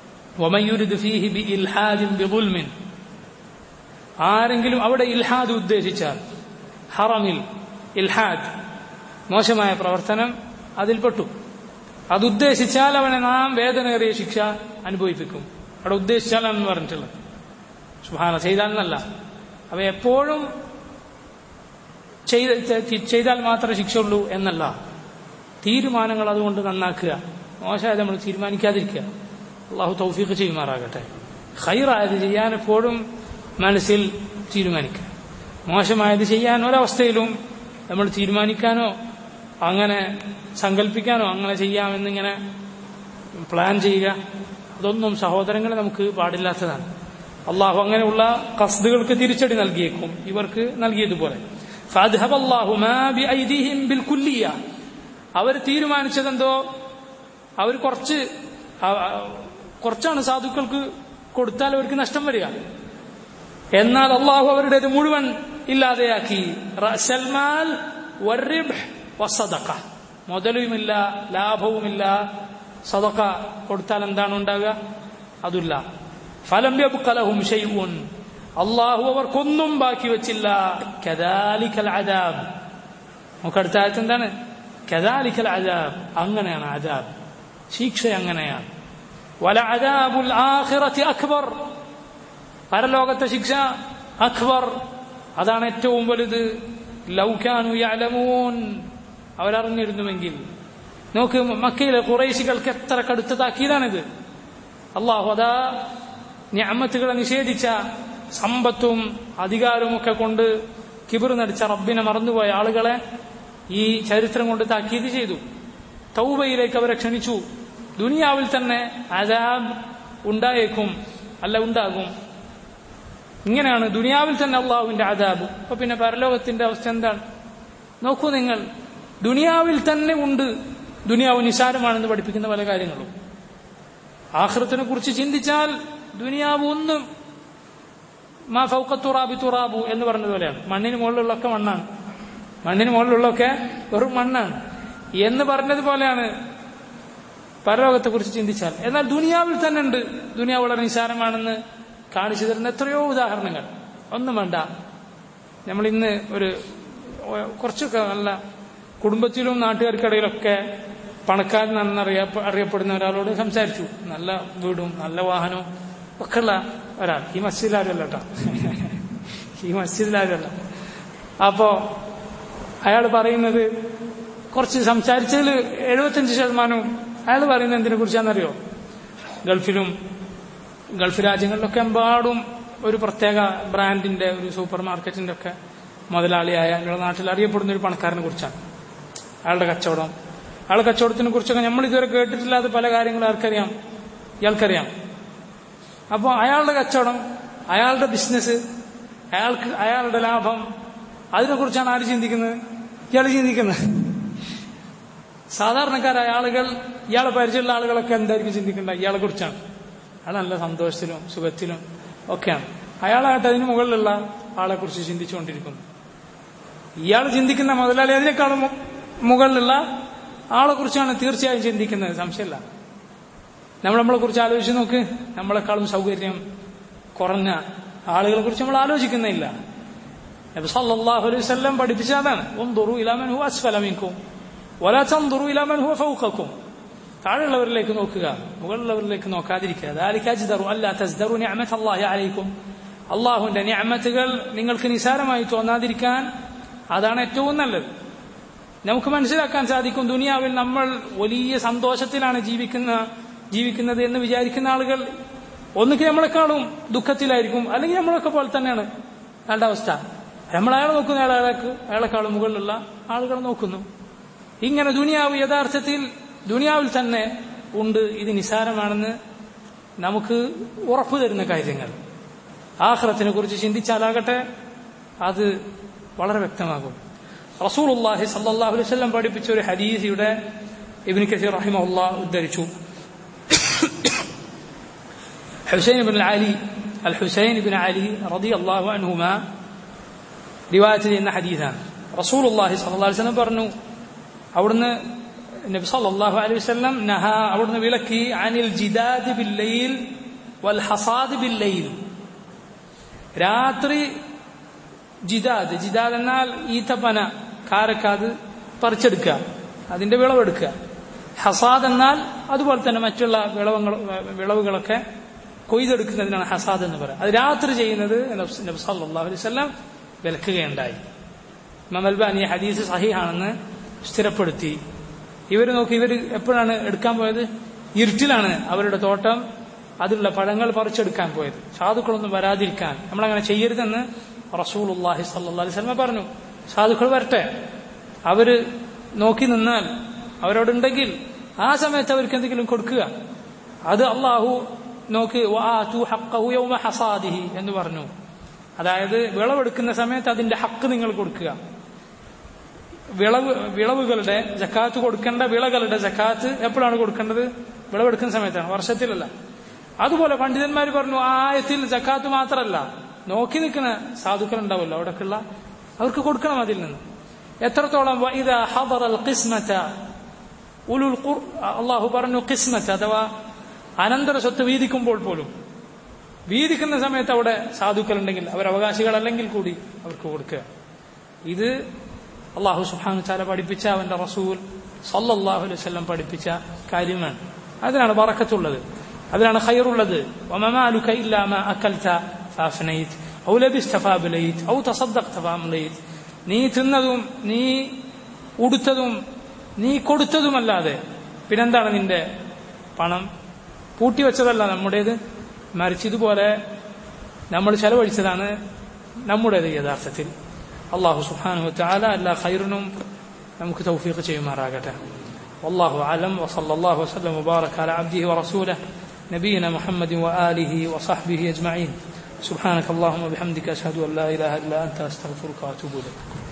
ആരെങ്കിലും അവിടെ ഇൽഹാദ് ഉദ്ദേശിച്ചാൽ ഹറമിൽ ഇൽഹാദ് മോശമായ പ്രവർത്തനം അതിൽപ്പെട്ടു അതുദ്ദേശിച്ചാൽ അവനെ നാം വേദനയേറിയ ശിക്ഷ അനുഭവിപ്പിക്കും അവിടെ ഉദ്ദേശിച്ചാലാണെന്ന് പറഞ്ഞിട്ടുള്ളത് സുഹാന ചെയ്താലെന്നല്ല അവ എപ്പോഴും ചെയ്താൽ മാത്രമേ ശിക്ഷ ഉള്ളൂ എന്നല്ല തീരുമാനങ്ങൾ അതുകൊണ്ട് നന്നാക്കുക മോശമായത് നമ്മൾ തീരുമാനിക്കാതിരിക്കുക അള്ളാഹു തൗഫീഖ് ചെയ്യുമാറാകട്ടെ ഹൈറായത് ചെയ്യാൻ എപ്പോഴും മനസ്സിൽ തീരുമാനിക്കുക മോശമായത് ചെയ്യാൻ ഒരവസ്ഥയിലും നമ്മൾ തീരുമാനിക്കാനോ അങ്ങനെ സങ്കല്പിക്കാനോ അങ്ങനെ ചെയ്യാമെന്നിങ്ങനെ പ്ലാൻ ചെയ്യുക അതൊന്നും സഹോദരങ്ങളെ നമുക്ക് പാടില്ലാത്തതാണ് അള്ളാഹു അങ്ങനെയുള്ള കസ്തുകൾക്ക് തിരിച്ചടി നൽകിയേക്കും ഇവർക്ക് നൽകിയതുപോലെ അവർ തീരുമാനിച്ചതെന്തോ അവർ കുറച്ച് കുറച്ചാണ് സാധുക്കൾക്ക് കൊടുത്താൽ അവർക്ക് നഷ്ടം വരിക എന്നാൽ അള്ളാഹു അവരുടേത് മുഴുവൻ ഇല്ലാതെയാക്കി സൽമാൽ വസദക്ക മുതലുമില്ല ലാഭവുമില്ല സദക്ക കൊടുത്താൽ എന്താണ് ഉണ്ടാകുക അതില്ല ഫലം യബ്ഖലഹും ഷൈഉൻ അള്ളാഹു അവർക്കൊന്നും ബാക്കി വെച്ചില്ല കദാലിക്കൽ അദാബ് നമുക്ക് അടുത്ത ആയത്ത് എന്താണ് കദാലിക്കൽ അദാബ് അങ്ങനെയാണ് അദാബ് ശിക്ഷ അങ്ങനെയാണ് വല അദാബുൽ ആഖിറത്തി അക്ബർ പരലോകത്തെ ശിക്ഷ അക്ബർ അതാണ് ഏറ്റവും വലുത് ലൗകാനു യഅലമൂൻ അവരറിഞ്ഞിരുന്നുവെങ്കിൽ നോക്ക് മക്കയിലെ കുറേശികൾക്ക് എത്ര കടുത്തതാക്കിയതാണിത് അള്ളാഹു അതാ ഞാമത്തുകളെ നിഷേധിച്ച സമ്പത്തും അധികാരവും ഒക്കെ കൊണ്ട് കിബിർ നടിച്ച റബ്ബിനെ മറന്നുപോയ ആളുകളെ ഈ ചരിത്രം കൊണ്ട് താക്കീത് ചെയ്തു തൗബയിലേക്ക് അവരെ ക്ഷണിച്ചു ദുനിയാവിൽ തന്നെ അതാബ് ഉണ്ടായേക്കും അല്ല ഉണ്ടാകും ഇങ്ങനെയാണ് ദുനിയാവിൽ തന്നെ അള്ളാഹുവിന്റെ അതാബ് അപ്പൊ പിന്നെ പരലോകത്തിന്റെ അവസ്ഥ എന്താണ് നോക്കൂ നിങ്ങൾ ദുനിയാവിൽ തന്നെ ഉണ്ട് ദുനിയാവ് നിസാരമാണെന്ന് പഠിപ്പിക്കുന്ന പല കാര്യങ്ങളും ആഹൃത്തിനെ കുറിച്ച് ചിന്തിച്ചാൽ ദുനിയാവ് ഒന്നും മാ ഫൗക്ക തുറാബി തുറാബു എന്ന് പറഞ്ഞതുപോലെയാണ് മണ്ണിന് മുകളിലുള്ളൊക്കെ മണ്ണാണ് മണ്ണിന് മുകളിലുള്ളൊക്കെ വെറും മണ്ണാണ് എന്ന് പറഞ്ഞതുപോലെയാണ് പരലോകത്തെ കുറിച്ച് ചിന്തിച്ചാൽ എന്നാൽ ദുനിയാവിൽ തന്നെ ഉണ്ട് ദുനിയാവ് വളരെ നിസാരമാണെന്ന് കാണിച്ചു തരുന്ന എത്രയോ ഉദാഹരണങ്ങൾ ഒന്നും വേണ്ട നമ്മൾ ഇന്ന് ഒരു കുറച്ചൊക്കെ നല്ല കുടുംബത്തിലും നാട്ടുകാർക്കിടയിലൊക്കെ പണക്കാരനാണെന്ന് അറിയ അറിയപ്പെടുന്ന ഒരാളോട് സംസാരിച്ചു നല്ല വീടും നല്ല വാഹനവും ഒക്കെ ഉള്ള ഒരാൾ ഈ മസ്ജിദിലാരുമല്ല കേട്ടോ ഈ മസ്ജിദിലാരുമല്ല അപ്പോ അയാൾ പറയുന്നത് കുറച്ച് സംസാരിച്ചതിൽ എഴുപത്തഞ്ച് ശതമാനവും അയാൾ പറയുന്നത് എന്തിനെ കുറിച്ചാണെന്നറിയോ ഗൾഫിലും ഗൾഫ് രാജ്യങ്ങളിലൊക്കെ എമ്പാടും ഒരു പ്രത്യേക ബ്രാൻഡിന്റെ ഒരു സൂപ്പർ മാർക്കറ്റിന്റെ ഒക്കെ മുതലാളിയായ ഞങ്ങളുടെ നാട്ടിൽ അറിയപ്പെടുന്ന ഒരു പണക്കാരനെ കുറിച്ചാണ് അയാളുടെ കച്ചവടം അയാളുടെ കച്ചവടത്തിനെ കുറിച്ചൊക്കെ നമ്മൾ ഇതുവരെ കേട്ടിട്ടില്ലാത്ത പല കാര്യങ്ങളും ആർക്കറിയാം ഇയാൾക്കറിയാം അപ്പോൾ അയാളുടെ കച്ചവടം അയാളുടെ ബിസിനസ് അയാൾക്ക് അയാളുടെ ലാഭം അതിനെക്കുറിച്ചാണ് ആര് ചിന്തിക്കുന്നത് ഇയാൾ ചിന്തിക്കുന്നത് സാധാരണക്കാരായ ആളുകൾ ഇയാളെ പരിചയമുള്ള ആളുകളൊക്കെ എന്തായിരിക്കും ചിന്തിക്കേണ്ടത് ഇയാളെ കുറിച്ചാണ് അയാൾ നല്ല സന്തോഷത്തിലും സുഖത്തിലും ഒക്കെയാണ് അയാളായിട്ട് അതിന് മുകളിലുള്ള ആളെ കുറിച്ച് ചിന്തിച്ചുകൊണ്ടിരിക്കുന്നു ഇയാൾ ചിന്തിക്കുന്ന മുതലാളി അതിനേക്കാളും മു- മുകളിലുള്ള ആളെ കുറിച്ചാണ് തീർച്ചയായും ചിന്തിക്കുന്നത് സംശയമില്ല നമ്മൾ നമ്മളെ കുറിച്ച് ആലോചിച്ച് നോക്ക് നമ്മളെക്കാളും സൗകര്യം കുറഞ്ഞ ആളുകളെ കുറിച്ച് നമ്മൾ ആലോചിക്കുന്നില്ല നബി സല്ലല്ലാഹു അലൈഹി വസല്ലം പഠിപ്പിച്ച അതാണ് ഉൻദുറു ഇലാ മൻ ഹുവ അസ്ഫല മിൻകും വലാ തൻദുറു ഇലാ മൻ ഹുവ ഫൗഖക്കും താഴെയുള്ളവരിലേക്ക് നോക്കുക മുകളിലുള്ളവരിലേക്ക് നോക്കാതിരിക്കുക ذلك أجدر ألا تزدروا نعمة الله عليكم അള്ളാഹുവിന്റെ നിഅമത്തുകൾ നിങ്ങൾക്ക് നിസാരമായി തോന്നാതിരിക്കാൻ അതാണ് ഏറ്റവും നല്ലത് നമുക്ക് മനസ്സിലാക്കാൻ സാധിക്കും ദുനിയാവിൽ നമ്മൾ വലിയ സന്തോഷത്തിലാണ് ജീവിക്കുന്ന ജീവിക്കുന്നത് എന്ന് വിചാരിക്കുന്ന ആളുകൾ ഒന്നുകിൽ നമ്മളെക്കാളും ദുഃഖത്തിലായിരിക്കും അല്ലെങ്കിൽ നമ്മളൊക്കെ പോലെ തന്നെയാണ് അയാളുടെ അവസ്ഥ നമ്മൾ അയാളെ നോക്കുന്ന അയാളെ അയാളെക്കാളും മുകളിലുള്ള ആളുകൾ നോക്കുന്നു ഇങ്ങനെ ദുനിയാവ് യഥാർത്ഥത്തിൽ ദുനിയാവിൽ തന്നെ ഉണ്ട് ഇത് നിസാരമാണെന്ന് നമുക്ക് ഉറപ്പു തരുന്ന കാര്യങ്ങൾ ആഹ്റത്തിനെ കുറിച്ച് ചിന്തിച്ചാലാകട്ടെ അത് വളരെ വ്യക്തമാകും റസൂലുള്ളാഹി സല്ലല്ലാഹു അലൈഹി വസല്ലം പഠിപ്പിച്ച ഒരു ഹദീസ് ഇവിടെ ഇബ്നു കസീർ റഹിമഹുല്ലാ ഉദ്ധരിച്ചു ഹുസൈൻ ഇബ്നു അലി അൽ ഹുസൈൻ ഇബ്നു അലി റളിയല്ലാഹു അൻഹുമാ റിവായത്ത് ചെയ്യുന്ന ഹദീസാണ് റസൂലുള്ളാഹി സല്ലല്ലാഹു അലൈഹി വസല്ലം പറഞ്ഞു അവിടുന്ന് നബി സല്ലല്ലാഹു അലൈഹി വസല്ലം നഹ അവിടുന്ന് വിലക്കി അനിൽ ജിദാദ് ബില്ലൈൽ വൽ ഹസാദ് ബില്ലൈൽ രാത്രി ജിദാദ് ജിദാദ് എന്നാൽ ഈത്തപ്പന കാരക്കാത് പറിച്ചെടുക്കുക അതിന്റെ വിളവെടുക്കുക ഹസാദ് എന്നാൽ അതുപോലെ തന്നെ മറ്റുള്ള വിളവങ്ങൾ വിളവുകളൊക്കെ കൊയ്തെടുക്കുന്നതിനാണ് ഹസാദ് എന്ന് പറയുക അത് രാത്രി ചെയ്യുന്നത് നബി സല്ലല്ലാഹു അലൈഹി വസല്ലം വിലക്കുകയുണ്ടായി ഇമാം അൽബാനി ഈ ഹദീസ് സഹിഹാണെന്ന് സ്ഥിരപ്പെടുത്തി ഇവർ നോക്കി ഇവർ എപ്പോഴാണ് എടുക്കാൻ പോയത് ഇരുട്ടിലാണ് അവരുടെ തോട്ടം അതിലുള്ള പഴങ്ങൾ പറിച്ചെടുക്കാൻ പോയത് സാധുക്കളൊന്നും വരാതിരിക്കാൻ നമ്മളങ്ങനെ ചെയ്യരുതെന്ന് റസൂലുള്ളാഹി സല്ലല്ലാഹു അലൈഹി വസല്ലം പറഞ്ഞു സാധുക്കൾ വരട്ടെ അവര് നോക്കി നിന്നാൽ അവരോടുണ്ടെങ്കിൽ ആ സമയത്ത് അവർക്ക് എന്തെങ്കിലും കൊടുക്കുക അത് അള്ളാഹു നോക്ക് വആതു ഹഖ്ഖഹു യൗമ ഹസാദിഹി എന്ന് പറഞ്ഞു അതായത് വിളവെടുക്കുന്ന സമയത്ത് അതിന്റെ ഹക്ക് നിങ്ങൾ കൊടുക്കുക വിളവ് വിളവുകളുടെ ജക്കാത്ത് കൊടുക്കേണ്ട വിളകളുടെ ജക്കാത്ത് എപ്പോഴാണ് കൊടുക്കേണ്ടത് വിളവെടുക്കുന്ന സമയത്താണ് വർഷത്തിലല്ല അതുപോലെ പണ്ഡിതന്മാർ പറഞ്ഞു ആ ആയത്തിൽ ജക്കാത്ത് മാത്രമല്ല നോക്കി നിൽക്കുന്ന സാധുക്കൾ ഉണ്ടാവുമല്ലോ അവിടേക്കുള്ള അവർക്ക് കൊടുക്കണം അതിൽ നിന്ന് എത്രത്തോളം വഇദാ ഹദറൽ ഖിസ്മത ഉലുൽ ഖുർ അള്ളാഹു പറഞ്ഞു ഖിസ്മത്ത് അഥവാ അനന്തര സ്വത്ത് വീതിക്കുമ്പോൾ പോലും വീതിക്കുന്ന സമയത്ത് അവിടെ സാധുക്കൾ ഉണ്ടെങ്കിൽ അവർ അവകാശികളല്ലെങ്കിൽ കൂടി അവർക്ക് കൊടുക്കുക ഇത് അള്ളാഹു സുഹാനു ചാല പഠിപ്പിച്ച അവന്റെ റസൂൽ സല്ലല്ലാഹു അലൈഹി വസല്ലം പഠിപ്പിച്ച കാര്യമാണ് അതിനാണ് ബറക്കത്തുള്ളത് അതിനാണ് ഖൈറുള്ളത് വമമാലുക ഇല്ലാ മാ അക്കൽത ഫാഫനൈത് ഔ ലബിസ്ത ഫാബലൈത് ഔ തസദ്ദഖ്ത ഫാംലൈത് നീ തിന്നതും നീ ഉടുത്തതും നീ കൊടുത്തതുമല്ലാതെ പിന്നെന്താണ് നിന്റെ പണം പൂട്ടിവെച്ചതല്ല നമ്മുടേത് മറിച്ചതുപോലെ നമ്മൾ ചെലവഴിച്ചതാണ് നമ്മുടേത് യഥാർത്ഥത്തിൽ അള്ളാഹു സുഹാനു താല എല്ലാ ഖൈറിനും നമുക്ക് തൗഫീഖ് ചെയ്യുമാറാകട്ടെ والله أعلم وصلى الله وسلم وبارك على عبده ورسوله نبينا محمد وآله وصحبه أجمعين سبحانك اللهم وبحمدك أشهد أن لا إله إلا أنت أستغفرك وأتوب إليك